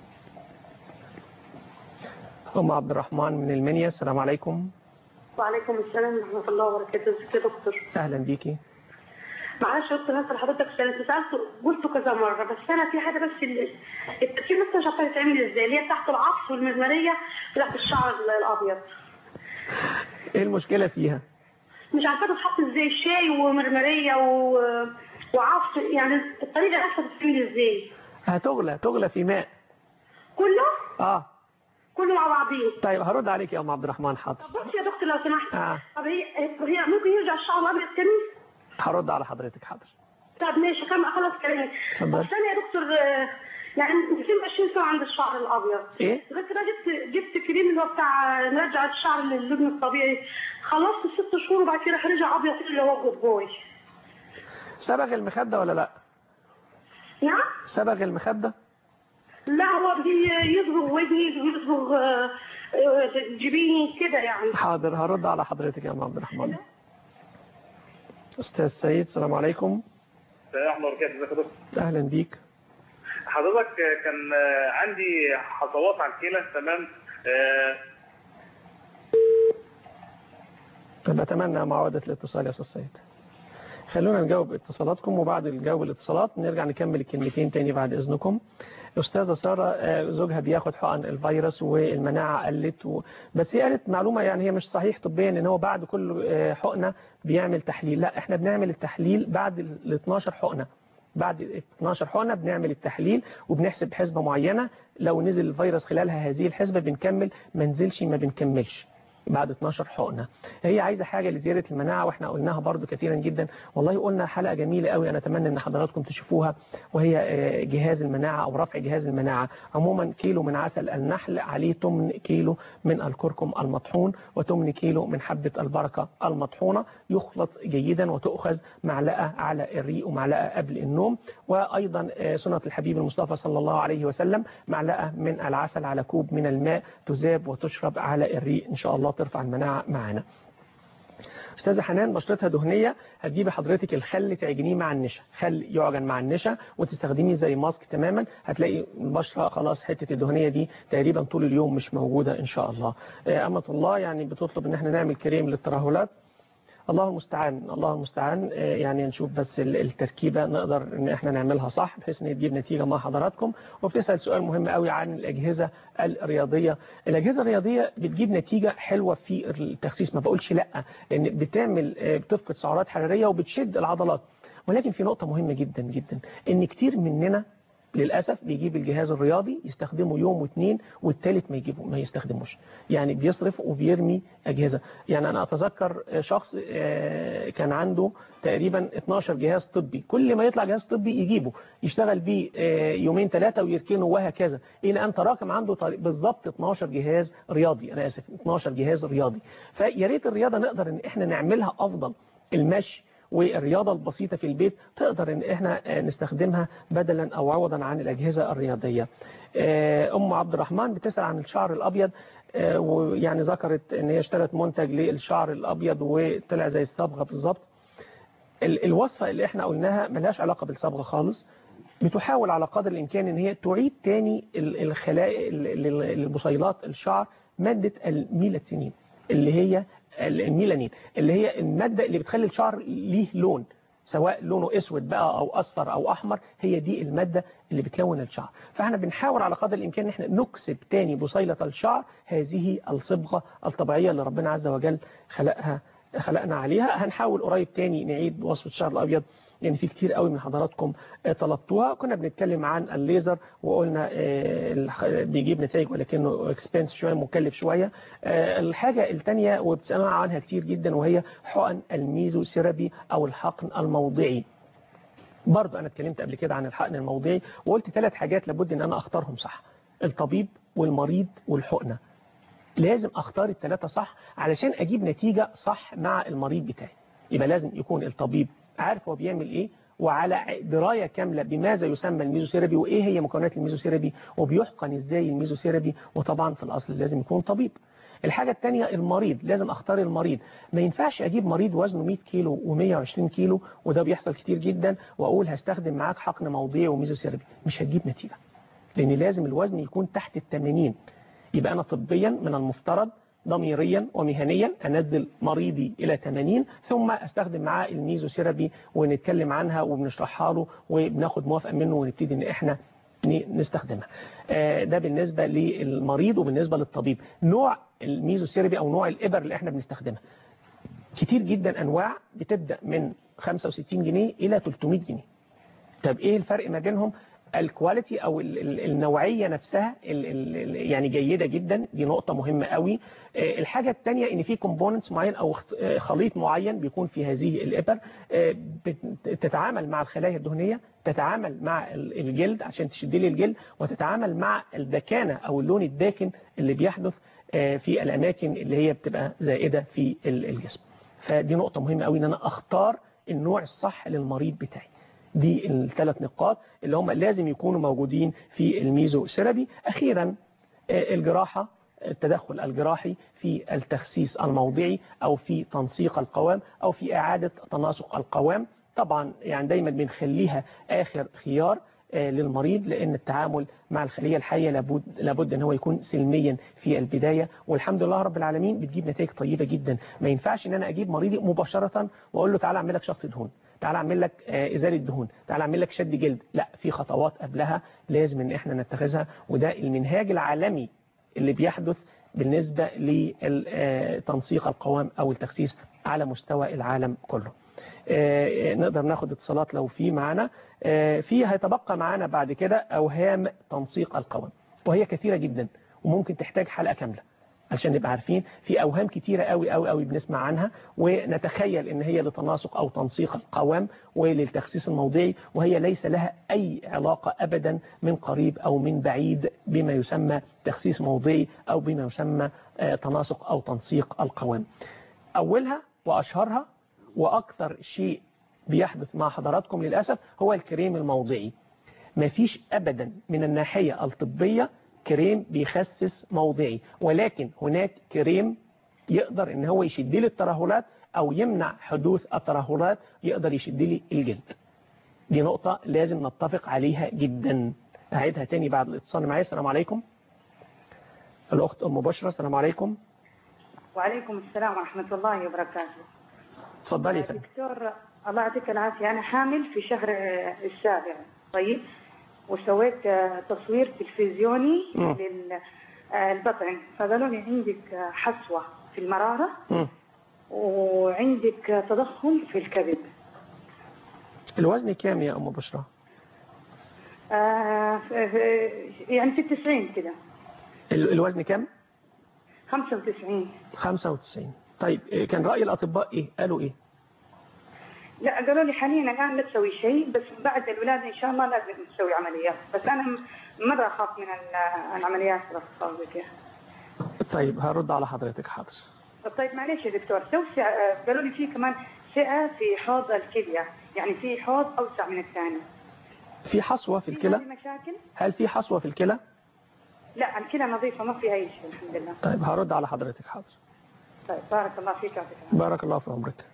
أم عبد الرحمن من المنيا السلام عليكم وعليكم السلام ورحمة الله وبركاته ازيك يا دكتور أهلا بيكي معلش يا دكتور نسأل حضرتك سؤال انت سألته قلته كذا مرة بس أنا في حاجة بس ال- التفكير بس مش عارفة تتعمل ازاي اللي هي تحت العطف والمزمرية تحت الشعر ال- الأبيض إيه المشكلة فيها مش عارفة تتحط ازاي شاي ومرمرية و... وعطف يعني الطريقة نفسها تتعمل ازاي هتغلى تغلى في ماء كله اه كله مع بعضيه طيب هرد عليك يا أم عبد الرحمن حاضر بص يا دكتور لو سمحت آه. طب هي هي ممكن يرجع الشعر الأبيض تاني؟ هرد على حضرتك حاضر طب ماشي كم اخلص كلامي اتفضل. بس انا يا دكتور آه، يعني 220 سنه عند الشعر الابيض إيه؟ بس انا جبت جبت كريم اللي هو بتاع نرجع الشعر للون الطبيعي خلصت ست شهور وبعد كده هرجع ابيض اللي هو جود بوي صبغ المخدة ولا لا نعم صبغ المخدة لا هو بيصبغ ودني بيصبغ آه، آه، جبيني كده يعني حاضر هرد على حضرتك يا ام عبد الرحمن استاذ سيد السلام عليكم السلام ورحمة الله وبركاته ازيك يا دكتور اهلا بيك حضرتك كان عندي حصوات على الكلى تمام آه، طب اتمنى معاودة الاتصال يا استاذ سيد خلونا نجاوب اتصالاتكم وبعد الجواب الاتصالات نرجع نكمل الكلمتين تاني بعد اذنكم استاذه ساره آه، زوجها بياخد حقن الفيروس والمناعه قلت و... بس هي قالت معلومه يعني هي مش صحيح طبيا ان هو بعد كل آه، حقنه بيعمل تحليل لا احنا بنعمل التحليل بعد ال 12 حقنه بعد 12 حقنه بنعمل التحليل وبنحسب حسبه معينه لو نزل الفيروس خلالها هذه الحسبه بنكمل ما نزلش ما بنكملش بعد 12 حقنه هي عايزه حاجه لزياده المناعه واحنا قلناها برضو كثيرا جدا والله قلنا حلقه جميله قوي انا اتمنى ان حضراتكم تشوفوها وهي آه، جهاز المناعه او رفع جهاز المناعه عموما كيلو من عسل النحل عليه 8 كيلو من الكركم المطحون و8 كيلو من حبه البركه المطحونه يخلط جيدا وتؤخذ معلقه على الريق ومعلقه قبل النوم وايضا آه، سنه الحبيب المصطفى صلى الله عليه وسلم معلقه من العسل على كوب من الماء تذاب وتشرب على الريق ان شاء الله ترفع المناعه معنا استاذه حنان بشرتها دهنيه هتجيبي حضرتك الخل تعجنيه مع النشا خل يعجن مع النشا وتستخدميه زي ماسك تماما هتلاقي البشره خلاص حته الدهنيه دي تقريبا طول اليوم مش موجوده ان شاء الله آه، امه الله يعني بتطلب ان احنا نعمل كريم للترهلات الله المستعان الله المستعان آه، يعني نشوف بس ال- التركيبه نقدر ان احنا نعملها صح بحيث ان تجيب نتيجه مع حضراتكم وبتسال سؤال مهم قوي عن الاجهزه الرياضيه الاجهزه الرياضيه بتجيب نتيجه حلوه في التخسيس ما بقولش لا لان بتعمل آه، بتفقد سعرات حراريه وبتشد العضلات ولكن في نقطه مهمه جدا جدا ان كتير مننا للأسف بيجيب الجهاز الرياضي يستخدمه يوم واثنين والثالث ما يجيبه ما يستخدموش يعني بيصرف وبيرمي أجهزة يعني أنا أتذكر شخص آه، كان عنده تقريبا 12 جهاز طبي كل ما يطلع جهاز طبي يجيبه يشتغل بيه آه، يومين ثلاثة ويركنه وهكذا إلى أن تراكم عنده طريق- بالظبط 12 جهاز رياضي أنا آسف 12 جهاز رياضي فيا ريت الرياضة نقدر إن إحنا نعملها أفضل المشي والرياضة البسيطة في البيت تقدر ان احنا آه، نستخدمها بدلا او عوضا عن الاجهزة الرياضية آه، ام عبد الرحمن بتسأل عن الشعر الابيض آه، ويعني ذكرت ان هي اشترت منتج للشعر الابيض وطلع زي الصبغة بالظبط ال- الوصفة اللي احنا قلناها ملهاش علاقة بالصبغة خالص بتحاول على قدر الامكان ان هي تعيد تاني ال- الخلايا ال- ال- البصيلات الشعر مادة الميلاتينين اللي هي ال- الميلانين اللي هي المادة اللي بتخلي الشعر ليه لون سواء لونه اسود بقى او اصفر او احمر هي دي المادة اللي بتلون الشعر فاحنا بنحاول على قدر الامكان ان احنا نكسب تاني بصيلة الشعر هذه الصبغة الطبيعية اللي ربنا عز وجل خلقها خلقنا عليها هنحاول قريب تاني نعيد وصفة الشعر الابيض يعني في كتير قوي من حضراتكم آه، طلبتوها كنا بنتكلم عن الليزر وقلنا آه، الخ- بيجيب نتائج ولكنه اكسبنس شويه مكلف شويه آه، الحاجه الثانيه وبتسمع عنها كتير جدا وهي حقن الميزو سيرابي او الحقن الموضعي برضه انا اتكلمت قبل كده عن الحقن الموضعي وقلت ثلاث حاجات لابد ان انا اختارهم صح الطبيب والمريض والحقنه لازم اختار الثلاثه صح علشان اجيب نتيجه صح مع المريض بتاعي يبقى لازم يكون الطبيب عارف هو بيعمل ايه وعلى درايه كامله بماذا يسمى الميزوثيرابي وايه هي مكونات الميزوثيرابي وبيحقن ازاي الميزوثيرابي وطبعا في الاصل لازم يكون طبيب الحاجة الثانية المريض لازم اختار المريض ما ينفعش اجيب مريض وزنه 100 كيلو و120 كيلو وده بيحصل كتير جدا واقول هستخدم معاك حقن موضعي وميزوثيرابي مش هتجيب نتيجة لان لازم الوزن يكون تحت ال 80 يبقى انا طبيا من المفترض ضميريا ومهنيا انزل مريضي الى 80 ثم استخدم معاه الميزوثيرابي ونتكلم عنها وبنشرحها له وبناخد موافقه منه ونبتدي ان احنا ن- نستخدمها آه، ده بالنسبه للمريض وبالنسبه للطبيب نوع الميزوثيرابي او نوع الابر اللي احنا بنستخدمها كتير جدا انواع بتبدا من 65 جنيه الى 300 جنيه طب ايه الفرق ما بينهم الكواليتي او ال- ال- النوعيه نفسها ال- ال- ال- يعني جيده جدا دي نقطه مهمه قوي آه، الحاجه الثانيه ان في كومبوننتس معين او اخت- آه، خليط معين بيكون في هذه الابر آه، بت- تتعامل مع الخلايا الدهنيه تتعامل مع ال- الجلد عشان تشد لي الجلد وتتعامل مع الدكانه او اللون الداكن اللي بيحدث آه، في الاماكن اللي هي بتبقى زائده في ال- الجسم فدي نقطه مهمه قوي ان انا اختار النوع الصح للمريض بتاعي دي الثلاث نقاط اللي هم لازم يكونوا موجودين في الميزو سيرابي أخيرا الجراحة التدخل الجراحي في التخسيس الموضعي أو في تنسيق القوام أو في إعادة تناسق القوام طبعا يعني دايما بنخليها آخر خيار للمريض لأن التعامل مع الخلية الحية لابد, لابد أن هو يكون سلميا في البداية والحمد لله رب العالمين بتجيب نتائج طيبة جدا ما ينفعش أن أنا أجيب مريضي مباشرة وأقول له تعالى أعمل لك شخص دهون تعالى أعمل لك إزالة دهون تعالى أعمل لك شد جلد لا في خطوات قبلها لازم أن احنا نتخذها وده المنهاج العالمي اللي بيحدث بالنسبة لتنسيق القوام أو التخسيس على مستوى العالم كله نقدر ناخد اتصالات لو في معانا في هيتبقى معانا بعد كده أوهام تنسيق القوام وهي كثيرة جدا وممكن تحتاج حلقة كاملة عشان نبقى عارفين في أوهام كتيرة قوي قوي قوي بنسمع عنها ونتخيل ان هي لتناسق أو تنسيق القوام وللتخسيس الموضعي وهي ليس لها أي علاقة أبدا من قريب أو من بعيد بما يسمى تخسيس موضعي أو بما يسمى تناسق أو تنسيق القوام أولها وأشهرها وأكثر شيء بيحدث مع حضراتكم للأسف هو الكريم الموضعي مفيش أبدا من الناحية الطبية كريم بيخسس موضعي ولكن هناك كريم يقدر ان هو يشد لي الترهلات او يمنع حدوث الترهلات يقدر يشد لي الجلد دي نقطة لازم نتفق عليها جدا أعيدها تاني بعد الاتصال معايا السلام عليكم الأخت أم بشرى السلام عليكم وعليكم السلام ورحمة الله وبركاته تفضلي يا فندم دكتور الله يعطيك العافية أنا حامل في شهر السابع طيب وسويت تصوير تلفزيوني مم. للبطن فقالوا لي عندك حسوة في المرارة مم. وعندك تضخم في الكبد الوزن كام يا أم بشرى آه، يعني في التسعين كده ال- الوزن كام 95 95 طيب إيه كان رأي الأطباء إيه قالوا إيه لا قالوا لي حاليا الان لا تسوي شيء بس بعد الولاده ان شاء الله لازم تسوي عمليات بس انا م- مره اخاف من ال- العمليات الاخصاب زي كده طيب هرد على حضرتك حاضر طيب معلش يا دكتور توسع آه، قالوا لي في كمان فئه في حوض الكليه يعني في حوض اوسع من الثاني في حصوة في في الكلى هذه مشاكل؟ هل في حصوة في الكلى لا الكلى نظيفه ما فيها اي شيء الحمد لله طيب هرد على حضرتك حاضر طيب بارك الله فيك يعطيك العافيه بارك الله في عمرك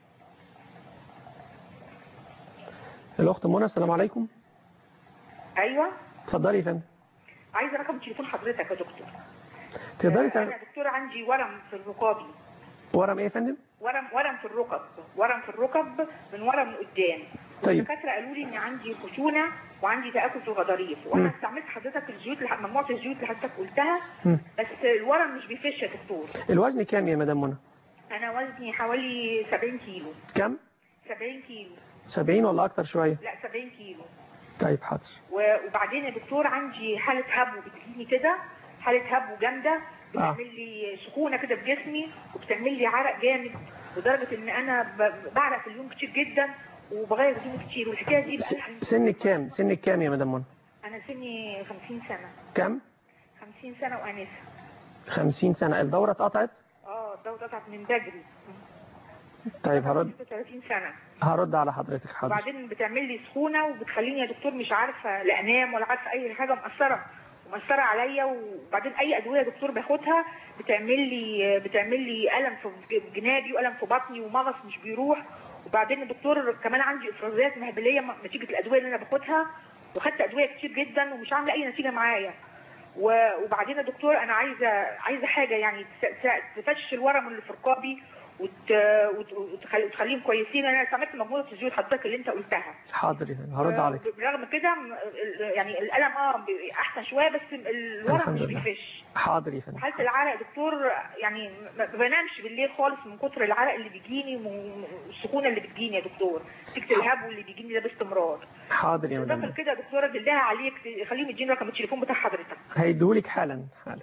الأخت منى السلام عليكم ايوه اتفضلي يا فندم عايزه رقم تليفون حضرتك يا دكتور تقدري انا تعمل دكتور عندي ورم في الركابي ورم ايه يا فندم ورم ورم في الركب ورم في الركب من ورا من قدام طيب. الدكاتره قالوا لي ان عندي خشونه وعندي تاكل في الغضاريف مم. وانا استعملت حضرتك الزيوت اللي- مجموعه الزيوت اللي حضرتك قلتها مم. بس الورم مش بيفش يا دكتور الوزن كام يا مدام منى انا وزني حوالي 70 كيلو كم 70 كيلو 70 ولا اكتر شوية لا 70 كيلو طيب حاضر و- وبعدين يا دكتور عندي حالة هبو بتجيني كده حالة هبو جامدة بتعمل لي سخونة كده في جسمي وبتعمل لي عرق جامد لدرجة ان انا ب- بعرق في اليوم كتير جدا وبغير هدومي كتير والحكاية دي بقى لها- سنك كام سنك كام يا مدام منى انا سني 50 سنة كم 50 سنة وانسة 50 سنة الدورة اتقطعت اه الدورة قطعت من بدري طيب هرد 36 سنة هرد على حضرتك حاضر وبعدين بتعمل لي سخونه وبتخليني يا دكتور مش عارفه لا انام ولا عارفه اي حاجه مأثره ومأثره عليا وبعدين اي ادويه يا دكتور باخدها بتعمل لي بتعمل لي الم في جنابي والم في بطني ومغص مش بيروح وبعدين يا دكتور كمان عندي افرازات مهبليه نتيجه الادويه اللي انا باخدها وخدت ادويه كتير جدا ومش عامله اي نتيجه معايا و- وبعدين يا دكتور انا عايزه عايزه حاجه يعني تس- تس- تفش الورم اللي في رقابي وت... وت... وتخلي... وتخليهم كويسين انا استعملت مجموعه الزيوت حضرتك اللي انت قلتها حاضر يا فندم هرد عليك برغم كده م- ال- يعني الالم اه بي- احسن شويه بس الورم الحمد مش لله. بيفش حاضر يا فندم وحاله العرق يا دكتور يعني ما ما بنامش بالليل خالص من كتر العرق اللي بيجيني والسخونه اللي بتجيني يا دكتور نتيجه الهبو اللي بيجيني ده باستمرار حاضر يا داخل مدام كده يا دكتوره بالله عليك ت- خليهم يديني رقم التليفون بتاع حضرتك هيديهولك حالا حالا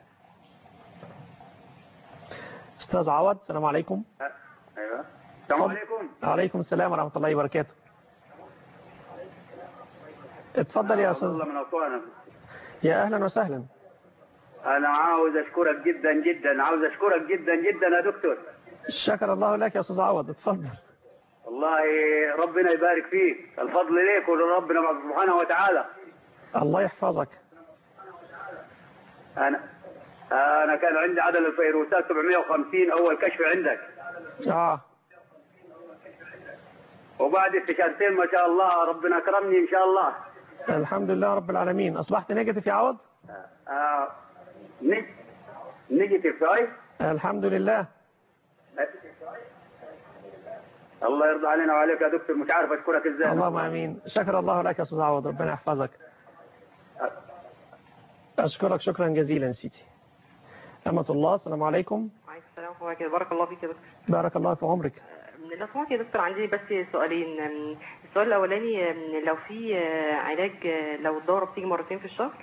استاذ عوض السلام عليكم ايوه السلام عليكم وعليكم السلام ورحمة الله وبركاته اتفضل يا استاذ الله من أسوان يا اهلا وسهلا انا عاوز اشكرك جدا جدا عاوز اشكرك جدا جدا يا دكتور شكر الله لك يا استاذ عوض اتفضل والله ربنا يبارك فيك الفضل ليك ولربنا سبحانه وتعالى الله يحفظك انا انا كان عندي عدد الفيروسات 750 اول كشف عندك اه وبعد استشارتين ما شاء الله ربنا كرمني ان شاء الله الحمد لله رب العالمين اصبحت نيجاتيف يا عوض آه نج... نيجاتيف صحيح الحمد لله الله يرضى علينا وعليك يا دكتور مش عارف اشكرك ازاي اللهم امين شكر الله لك يا استاذ عوض ربنا يحفظك اشكرك شكرا جزيلا سيدي أمة الله السلام عليكم وعليكم السلام ورحمة الله وبركاته بارك الله فيك يا دكتور بارك الله في عمرك لو سمحت يا دكتور عندي بس سؤالين السؤال الأولاني لو في علاج لو الدورة بتيجي مرتين في الشهر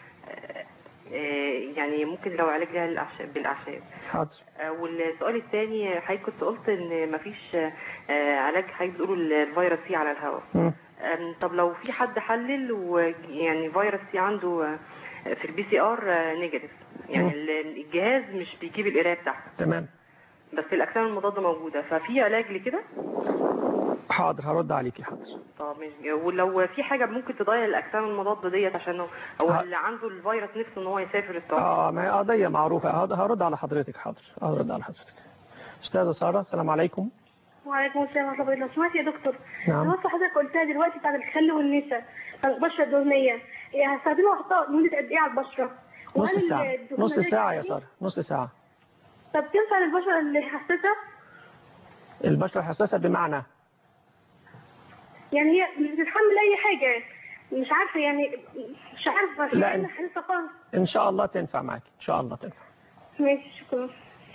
يعني ممكن لو علاج لها الأعشاب بالأعشاب حاضر والسؤال الثاني حضرتك كنت قلت إن مفيش علاج حضرتك بتقولوا الفيروس سي على الهواء طب لو في حد حلل ويعني فيروس سي عنده في البي سي ار نيجاتيف يعني الجهاز مش بيجيب القرايه بتاعته تمام بس الاجسام المضاده موجوده ففي علاج لكده حاضر هرد عليكي حاضر طب ماشي ولو في حاجه ممكن تضيع الاجسام المضاده ديت عشان هو ه... اللي عنده الفيروس نفسه ان هو يسافر الطاقه اه ما هي قضيه معروفه هرد على حضرتك حاضر هرد على حضرتك استاذه ساره السلام عليكم وعليكم السلام ورحمه الله وبركاته سمعت يا دكتور نعم الوصفه حضرتك قلتها دلوقتي بتاعت الخل والنسا البشره الدهنيه يعني هستخدمها واحطها لمده قد ايه على البشره نص ساعه نص ساعه يا ساره نص ساعه طب تنفع للبشره اللي حساسه البشره الحساسه بمعنى يعني هي مش بتتحمل اي حاجه مش عارفه يعني مش عارفه لا يعني حساسه خالص ان شاء الله تنفع معاكي ان شاء الله تنفع ماشي شكرا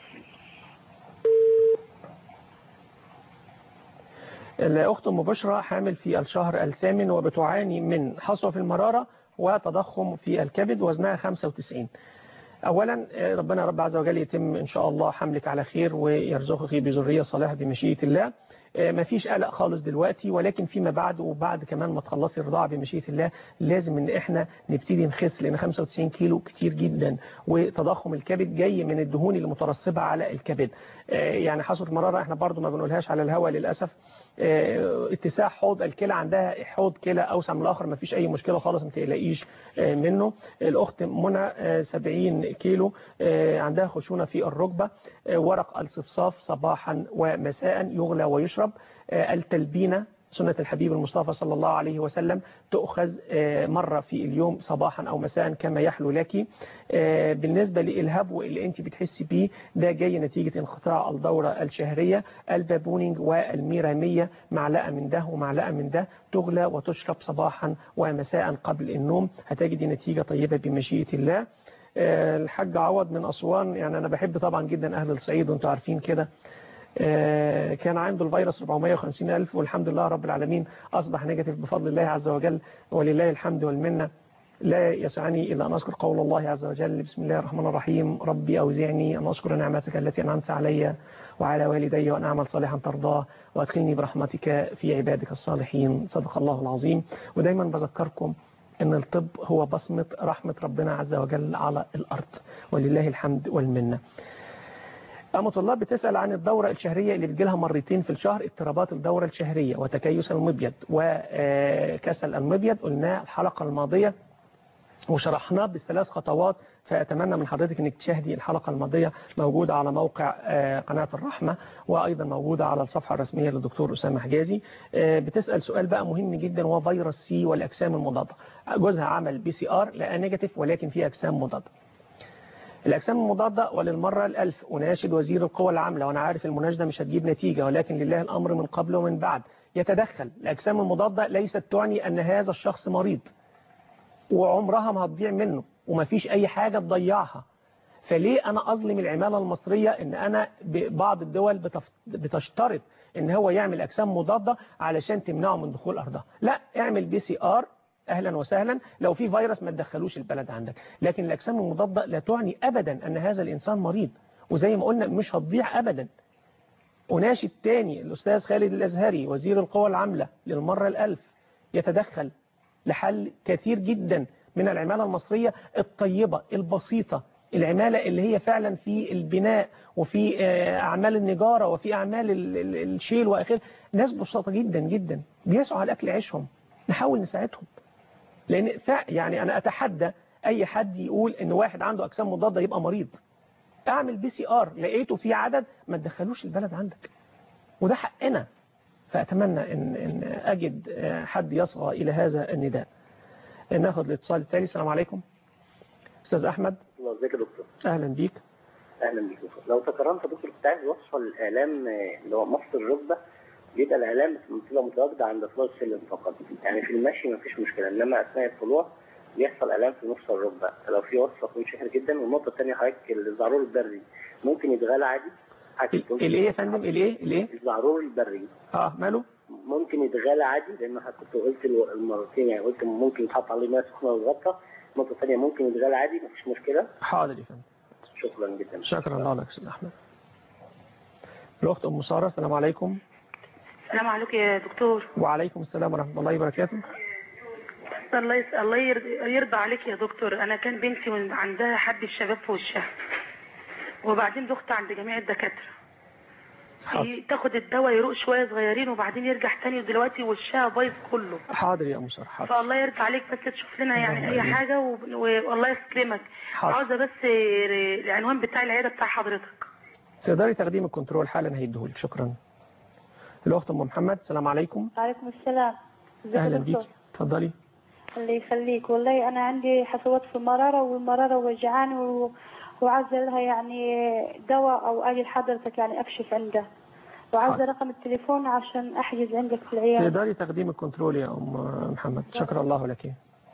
الأخت أم بشرى حامل في الشهر الثامن وبتعاني من حصوة في المرارة وتضخم في الكبد وزنها 95 أولا ربنا رب عز وجل يتم إن شاء الله حملك على خير ويرزقك بذرية صالحة بمشيئة الله ما فيش قلق خالص دلوقتي ولكن فيما بعد وبعد كمان ما تخلصي الرضاعة بمشيئة الله لازم ان احنا نبتدي نخس لان 95 كيلو كتير جدا وتضخم الكبد جاي من الدهون المترسبة على الكبد يعني حصوة المرارة احنا برضو ما بنقولهاش على الهواء للأسف اتساع حوض الكلى عندها حوض كلى اوسع من الاخر ما فيش اي مشكله خالص ما تقلقيش منه الاخت منى 70 كيلو عندها خشونه في الركبه ورق الصفصاف صباحا ومساء يغلى ويشرب التلبينه سنة الحبيب المصطفى صلى الله عليه وسلم تؤخذ مرة في اليوم صباحا أو مساء كما يحلو لك بالنسبة للهبو اللي انت بتحسي بيه ده جاي نتيجة انقطاع الدورة الشهرية البابونينج والميرامية معلقة من ده ومعلقة من ده تغلى وتشرب صباحا ومساء قبل النوم هتجدي نتيجة طيبة بمشيئة الله الحاج عوض من أسوان يعني أنا بحب طبعا جدا أهل الصعيد وانتوا عارفين كده كان عنده الفيروس 450 ألف والحمد لله رب العالمين أصبح نيجاتيف بفضل الله عز وجل ولله الحمد والمنة لا يسعني إلا أن أذكر قول الله عز وجل بسم الله الرحمن الرحيم ربي أوزعني أن أشكر نعمتك التي أنعمت علي وعلى والدي وأن أعمل صالحا ترضاه وأدخلني برحمتك في عبادك الصالحين صدق الله العظيم ودايما بذكركم أن الطب هو بصمة رحمة ربنا عز وجل على الأرض ولله الحمد والمنة أمة الله بتسأل عن الدورة الشهرية اللي بتجيلها مرتين في الشهر اضطرابات الدورة الشهرية وتكيس المبيض وكسل المبيض قلناه الحلقة الماضية وشرحناه بالثلاث خطوات فأتمنى من حضرتك أنك تشاهدي الحلقة الماضية موجودة على موقع قناة الرحمة وأيضا موجودة على الصفحة الرسمية للدكتور أسامة حجازي بتسأل سؤال بقى مهم جدا وهو فيروس سي والأجسام المضادة جوزها عمل بي سي آر لقى نيجاتيف ولكن فيه أجسام مضادة الأجسام المضادة وللمرة الألف أناشد وزير القوى العاملة وأنا عارف المناشدة مش هتجيب نتيجة ولكن لله الأمر من قبل ومن بعد يتدخل الأجسام المضادة ليست تعني أن هذا الشخص مريض وعمرها ما هتضيع منه وما فيش أي حاجة تضيعها فليه أنا أظلم العمالة المصرية أن أنا بعض الدول بتشترط أن هو يعمل أجسام مضادة علشان تمنعه من دخول أرضها لا اعمل بي سي آر اهلا وسهلا لو في فيروس ما تدخلوش البلد عندك لكن الاجسام المضاده لا تعني ابدا ان هذا الانسان مريض وزي ما قلنا مش هتضيع ابدا اناشد تاني الاستاذ خالد الازهري وزير القوى العامله للمره الالف يتدخل لحل كثير جدا من العماله المصريه الطيبه البسيطه العمالة اللي هي فعلا في البناء وفي آه، أعمال النجارة وفي أعمال ال- ال- الشيل وآخره ناس بسيطة جدا جدا بيسعوا على أكل عيشهم نحاول نساعدهم لأن فع- يعني أنا أتحدى أي حد يقول إن واحد عنده أجسام مضادة يبقى مريض اعمل بي سي ار لقيته في عدد ما تدخلوش البلد عندك وده حقنا فأتمنى إن, إن أجد آه، حد يصغى إلى هذا النداء ناخد الاتصال التالي السلام عليكم أستاذ أحمد الله ازيك يا دكتور أهلا بيك اهلا بيك دكتور لو تكرمت يا دكتور كنت عايز اوصل الالام آه، اللي هو مفصل الركبه بيبقى الالام بتبقى متواجده عند طلوع السلم فقط يعني في المشي مفيش مشكله انما اثناء الطلوع بيحصل الام في مفصل الركبه فلو في وصفه تكون شهر جدا والنقطه الثانيه حضرتك الزعرور البري ممكن يتغلى عادي حاجه الإيه يا فندم الإيه الإيه الزعرور البري اه ماله ممكن يتغلى عادي لان حضرتك كنت قلت الو- المرتين يعني قلت ممكن يتحط عليه ميه سخنه ويتغطى النقطه الثانيه ممكن يتغلى عادي مفيش مشكله حاضر يا فندم شكرا جدا شكرا الله لك أستاذ أحمد الأخت أم سارة السلام عليكم السلام عليكم يا دكتور وعليكم السلام ورحمة الله وبركاته الله يس... الله يرضى... يرضى عليك يا دكتور انا كان بنتي وإن عندها حد الشباب في وشها وبعدين ضغط عند جميع الدكاتره ي- تاخد الدواء يروق شويه صغيرين وبعدين يرجع تاني ودلوقتي وشها بايظ كله حاضر يا أم سارة حاضر فالله يرضى عليك بس تشوف لنا يعني اللهم اي آمين. حاجه و... و... والله يسلمك حاضر. عاوزه بس ر- العنوان بتاع العياده بتاع حضرتك تقدري تقديم الكنترول حالا هيديهولك شكرا الأخت أم محمد السلام عليكم وعليكم السلام ازيك يا أهلا بيك دكتور اتفضلي الله يخليك والله انا عندي حصوات في المرارة والمرارة وجعاني و... وعايزة لها يعني دواء او اجي لحضرتك يعني اكشف عنده وعايزة رقم التليفون عشان احجز عندك في العيادة تقدري تقديم الكنترول يا أم محمد شكر الله لك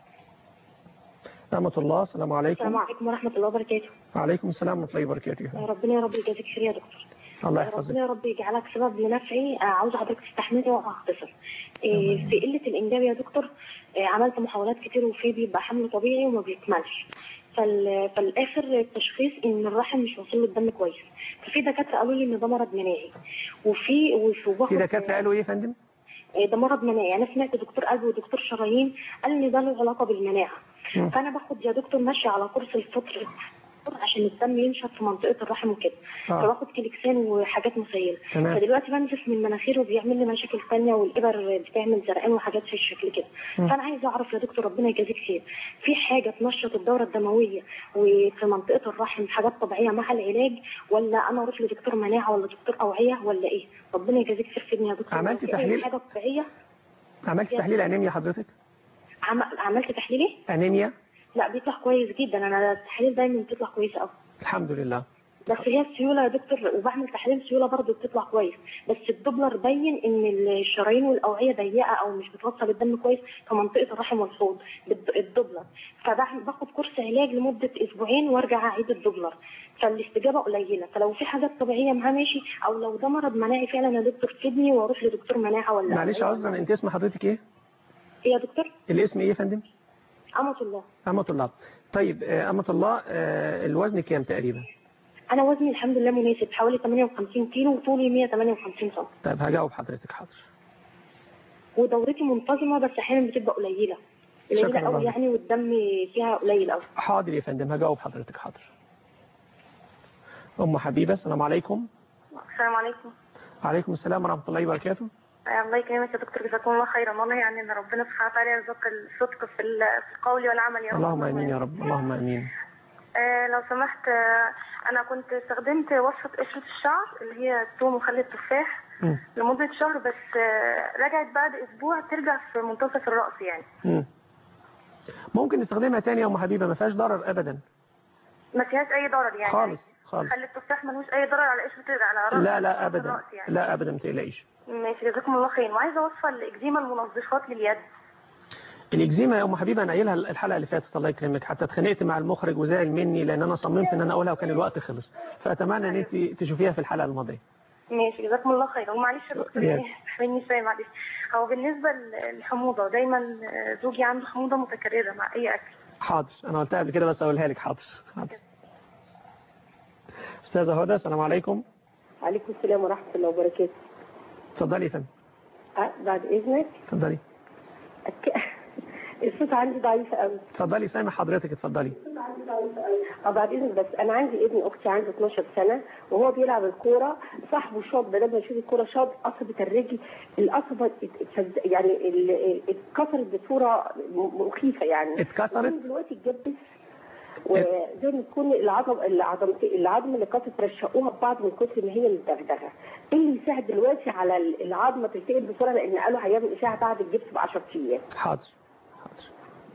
أمة الله السلام عليكم السلام عليكم ورحمة الله وبركاته وعليكم السلام ورحمة الله وبركاته ربنا يا رب يجازيك خير يا دكتور الله ربنا يحفظك يا رب يجعلك سبب لنفعي آه، عاوز حضرتك تستحملني وهختصر إيه، في قلة الإنجاب يا دكتور آه، عملت محاولات كتير وفي بيبقى حمل طبيعي وما بيكملش فال... فالاخر التشخيص ان الرحم مش واصل له الدم كويس ففي دكاتره قالوا لي ان ده مرض مناعي وفي وفي وباخد- في دكاترة قالوا إيه يا فندم آه، ده مرض مناعي انا سمعت دكتور قلب ودكتور شرايين قال لي ده له علاقه بالمناعه مم. فانا باخد يا دكتور ماشيه على كورس الفطر عشان الدم ينشط في منطقه الرحم وكده آه. فباخد كليكسان وحاجات مسيله تمام. فدلوقتي بنزف من مناخيري وبيعمل لي مشاكل ثانيه والابر بتعمل زرقان وحاجات في الشكل كده مم. فانا عايزه اعرف يا دكتور ربنا يجازيك خير في حاجه تنشط الدوره الدمويه وفي منطقه الرحم حاجات طبيعيه مع العلاج ولا انا اروح لدكتور مناعه ولا دكتور اوعيه ولا ايه ربنا يجازيك خير فيني يا دكتور عملتي لو في أي تحليل؟ حاجه طبيعيه عملت تحليل أنيميا حضرتك عم... عملت تحليل ايه؟ أنيميا لا بيطلع كويس جدا انا التحاليل دايما بتطلع كويسه قوي الحمد لله بس هي السيوله يا دكتور وبعمل تحليل سيوله برضه بتطلع كويس بس الدوبلر بين ان الشرايين والاوعيه ضيقه او مش بتوصل الدم كويس في منطقه الرحم والحوض بالد- الدوبلر فباخد كورس علاج لمده اسبوعين وارجع اعيد الدوبلر فالاستجابه قليله فلو في حاجات طبيعيه معاه ماشي او لو ده مرض مناعي فعلا يا دكتور فيدني واروح لدكتور مناعه ولا معلش أوعية. عذرا أنت اسم حضرتك إيه إيه يا دكتور الاسم إيه يا فندم امة الله أمة الله طيب آه، أمة الله آه، الوزن كام تقريبا انا وزني الحمد لله مناسب حوالي 58 كيلو وطولي 158 سم طيب هجاوب حضرتك حاضر ودورتي منتظمه بس احيانا بتبقى قليله قليله شكرا قوي الله. يعني والدم فيها قليل قوي حاضر يا فندم هجاوب حضرتك حاضر أم حبيبة السلام عليكم السلام عليكم وعليكم السلام ورحمة الله وبركاته آه، الله يكرمك يا دكتور جزاكم الله خيرا والله يعني ان ربنا سبحانه وتعالى يرزق الصدق في ال- في القول والعمل يا رب اللهم امين يا رب اللهم امين آه لو سمحت آه انا كنت استخدمت وصفه قشره الشعر اللي هي الثوم وخل التفاح مم. لمده شهر بس آه رجعت بعد اسبوع ترجع في منتصف الراس يعني مم. ممكن نستخدمها تاني يا ام حبيبه ما فيهاش ضرر ابدا ما فيهاش اي ضرر يعني خالص خالص خل التفاح ملوش اي ضرر على قشره على رأس لا لا منتصف ابدا الرأس يعني. لا ابدا ما تقلقيش ماشي جزاكم الله خير وعايزه وصفه الاكزيما المنظفات لليد الاكزيما يا ام حبيبه انا قايلها الحلقه اللي فاتت الله يكرمك حتى اتخانقت مع المخرج وزعل مني لان انا صممت ان انا اقولها وكان الوقت خلص فاتمنى ان انت تشوفيها في الحلقه الماضيه ماشي جزاكم الله خير ومعلش يا دكتور يا. يعني تحملني شويه معلش هو بالنسبه للحموضه دايما زوجي عنده حموضه متكرره مع اي اكل حاضر انا قلتها قبل كده بس اقولها لك حاضر حاضر استاذه هدى السلام عليكم عليكم السلام ورحمة الله وبركاته اتفضلي يا فندم أه، بعد إذنك اتفضلي الصوت عندي ضعيف قوي اتفضلي سامع حضرتك اتفضلي اه بعد اذنك بس انا عندي ابن اختي عنده 12 سنه وهو بيلعب الكوره صاحبه شاط بدل ما يشوف الكوره شاط قصبه الرجل القصبه ات- اتفز- يعني ال- ال- اتكسرت بصوره م- مخيفه يعني اتكسرت؟ وهو دلوقتي اتجبس وزي ما تكون العظم العظم العظم اللي كانت رشقوها ببعض من كتر ما هي متدغدغه ايه اللي يساعد دلوقتي على ال- العظمه تلتئم بسرعه لان قالوا هيعمل اشعه بعد الجبس ب 10 ايام حاضر حاضر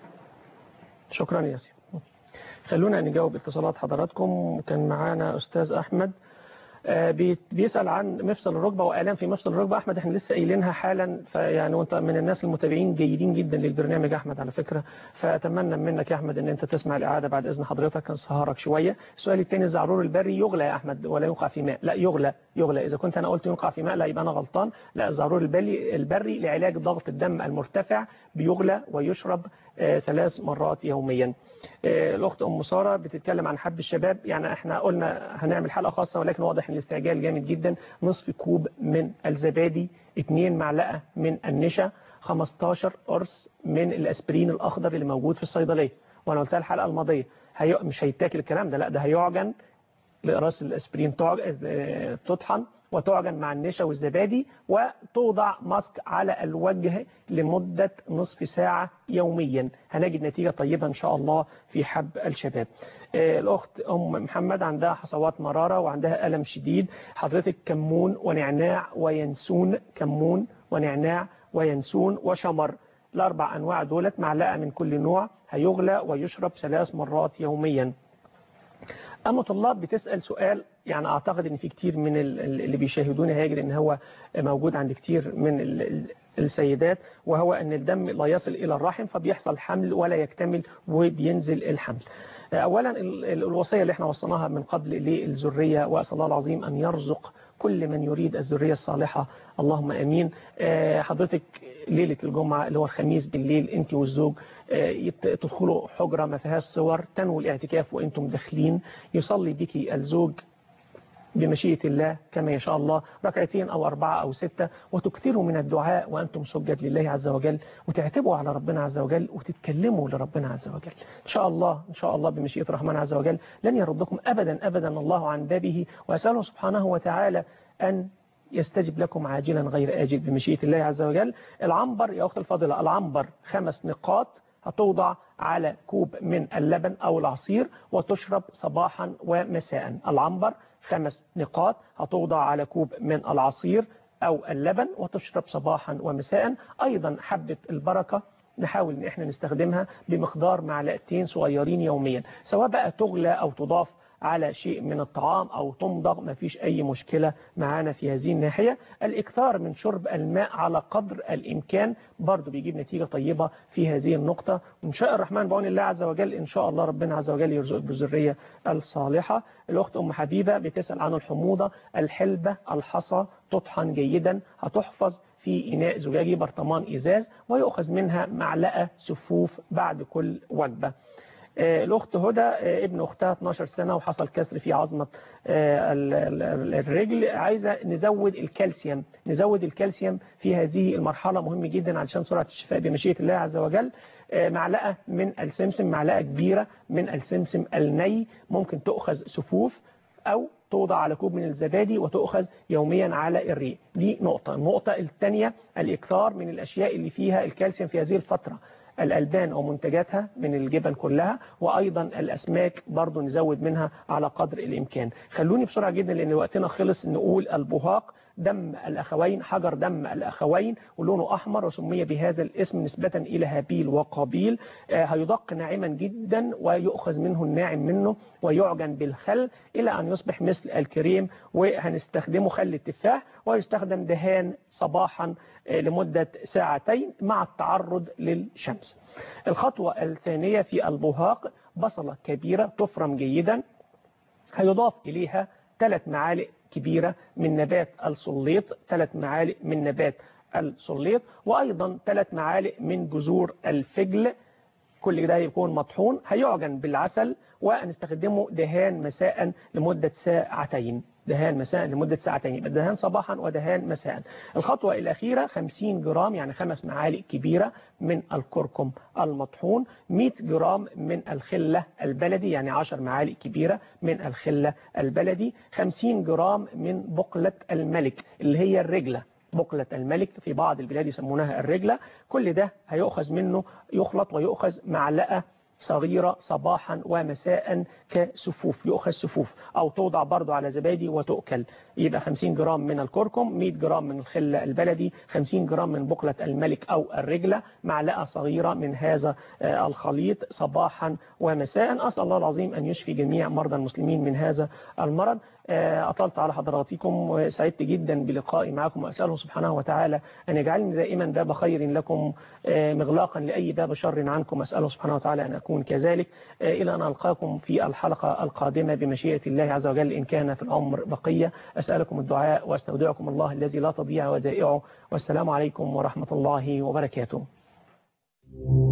شكرا يا سيدي خلونا نجاوب اتصالات حضراتكم كان معانا أستاذ أحمد آه، بي- بيسأل عن مفصل الركبة وآلام في مفصل الركبة أحمد احنا لسه قايلينها حالا فيعني وانت من الناس المتابعين جيدين جدا للبرنامج أحمد على فكرة فأتمنى منك يا أحمد ان انت تسمع الإعادة بعد إذن حضرتك نسهرك شوية السؤال الثاني الزعرور البري يغلى يا أحمد ولا ينقع في ماء لا يغلى يغلى إذا كنت أنا قلت ينقع في ماء لا يبقى أنا غلطان لا الزعرور البري البري لعلاج ضغط الدم المرتفع بيغلى ويشرب آه، ثلاث مرات يوميا آه، الأخت أم سارة بتتكلم عن حب الشباب يعني احنا قلنا هنعمل حلقة خاصة ولكن واضح ان الاستعجال جامد جدا نصف كوب من الزبادي 2 معلقة من النشا 15 قرص من الأسبرين الأخضر اللي موجود في الصيدلية وأنا قلتها الحلقة الماضية هي... مش هيتاكل الكلام ده لا ده هيعجن لراس الاسبرين تعج- آه، تطحن وتعجن مع النشا والزبادي وتوضع ماسك على الوجه لمدة نصف ساعة يوميا هنجد نتيجة طيبة إن شاء الله في حب الشباب آه، الأخت أم محمد عندها حصوات مرارة وعندها ألم شديد حضرتك كمون ونعناع وينسون كمون ونعناع وينسون وشمر الأربع أنواع دولت معلقة من كل نوع هيغلى ويشرب ثلاث مرات يوميا أما طلاب بتسأل سؤال يعني أعتقد أن في كتير من ال- ال- اللي بيشاهدونا هيجد أن هو موجود عند كتير من ال- ال- السيدات وهو أن الدم لا يصل إلى الرحم فبيحصل حمل ولا يكتمل وبينزل الحمل أولا ال- ال- الوصية اللي احنا وصلناها من قبل للذرية وأسأل الله العظيم أن يرزق كل من يريد الذرية الصالحة اللهم أمين آه، حضرتك ليلة الجمعة اللي هو الخميس بالليل أنت والزوج آه، يت- تدخلوا حجرة ما فيهاش صور تنوي الاعتكاف وأنتم داخلين يصلي بك الزوج بمشيئة الله كما يشاء الله ركعتين أو أربعة أو ستة وتكثروا من الدعاء وأنتم سجد لله عز وجل وتعتبوا على ربنا عز وجل وتتكلموا لربنا عز وجل إن شاء الله إن شاء الله بمشيئة الرحمن عز وجل لن يردكم أبدا أبدا الله عن بابه وأسأله سبحانه وتعالى أن يستجب لكم عاجلا غير آجل بمشيئة الله عز وجل العنبر يا أخت الفاضلة العنبر خمس نقاط هتوضع على كوب من اللبن أو العصير وتشرب صباحا ومساء العنبر خمس نقاط هتوضع على كوب من العصير أو اللبن وتشرب صباحا ومساء أيضا حبة البركة نحاول ان احنا نستخدمها بمقدار معلقتين صغيرين يوميا سواء بقى تغلى او تضاف على شيء من الطعام او تمضغ ما فيش اي مشكلة معانا في هذه الناحية الاكثار من شرب الماء على قدر الامكان برضو بيجيب نتيجة طيبة في هذه النقطة وان شاء الرحمن بعون الله عز وجل ان شاء الله ربنا عز وجل يرزقك بالذرية الصالحة الاخت ام حبيبة بتسأل عن الحموضة الحلبة الحصى تطحن جيدا هتحفظ في إناء زجاجي برطمان إزاز ويؤخذ منها معلقة سفوف بعد كل وجبة آه، الأخت هدى آه، ابن أختها 12 سنة وحصل كسر في عظمة آه، ال- ال- الرجل عايزة نزود الكالسيوم نزود الكالسيوم في هذه المرحلة مهم جدا علشان سرعة الشفاء بمشيئة الله عز وجل آه، معلقة من السمسم معلقة كبيرة من السمسم الني ممكن تؤخذ سفوف أو توضع على كوب من الزبادي وتؤخذ يوميا على الريق دي نقطة النقطة الثانية الإكثار من الأشياء اللي فيها الكالسيوم في هذه الفترة الألبان أو منتجاتها من الجبن كلها وأيضا الأسماك برضو نزود منها على قدر الإمكان خلوني بسرعة جدا لأن وقتنا خلص نقول البهاق دم الأخوين حجر دم الأخوين ولونه أحمر وسمي بهذا الاسم نسبة إلى هابيل وقابيل آه، هيدق ناعما جدا ويؤخذ منه الناعم منه ويعجن بالخل إلى أن يصبح مثل الكريم وهنستخدمه خل التفاح ويستخدم دهان صباحا آه، لمدة ساعتين مع التعرض للشمس الخطوة الثانية في البهاق بصلة كبيرة تفرم جيدا هيضاف إليها ثلاث معالق كبيرة من نبات السليط ثلاث معالق من نبات السليط وأيضا ثلاث معالق من جذور الفجل كل ده يكون مطحون هيعجن بالعسل ونستخدمه دهان مساء لمدة ساعتين دهان مساء لمدة ساعتين يبقى دهان صباحا ودهان مساء الخطوة الأخيرة 50 جرام يعني خمس معالق كبيرة من الكركم المطحون 100 جرام من الخلة البلدي يعني 10 معالق كبيرة من الخلة البلدي 50 جرام من بقلة الملك اللي هي الرجلة بقلة الملك في بعض البلاد يسمونها الرجلة كل ده هيؤخذ منه يخلط ويؤخذ معلقة صغيرة صباحا ومساء كسفوف يؤخذ سفوف أو توضع برضو على زبادي وتؤكل يبقى 50 جرام من الكركم 100 جرام من الخل البلدي 50 جرام من بقلة الملك أو الرجلة معلقة صغيرة من هذا الخليط صباحا ومساء أسأل الله العظيم أن يشفي جميع مرضى المسلمين من هذا المرض أطلت على حضراتكم وسعدت جدا بلقائي معكم وأسأله سبحانه وتعالى أن يجعلني دائما باب خير لكم مغلاقا لأي باب شر عنكم أسأله سبحانه وتعالى أن أكون كذلك إلى أن ألقاكم في الحلقة القادمة بمشيئة الله عز وجل إن كان في العمر بقية أسألكم الدعاء وأستودعكم الله الذي لا تضيع ودائعه والسلام عليكم ورحمة الله وبركاته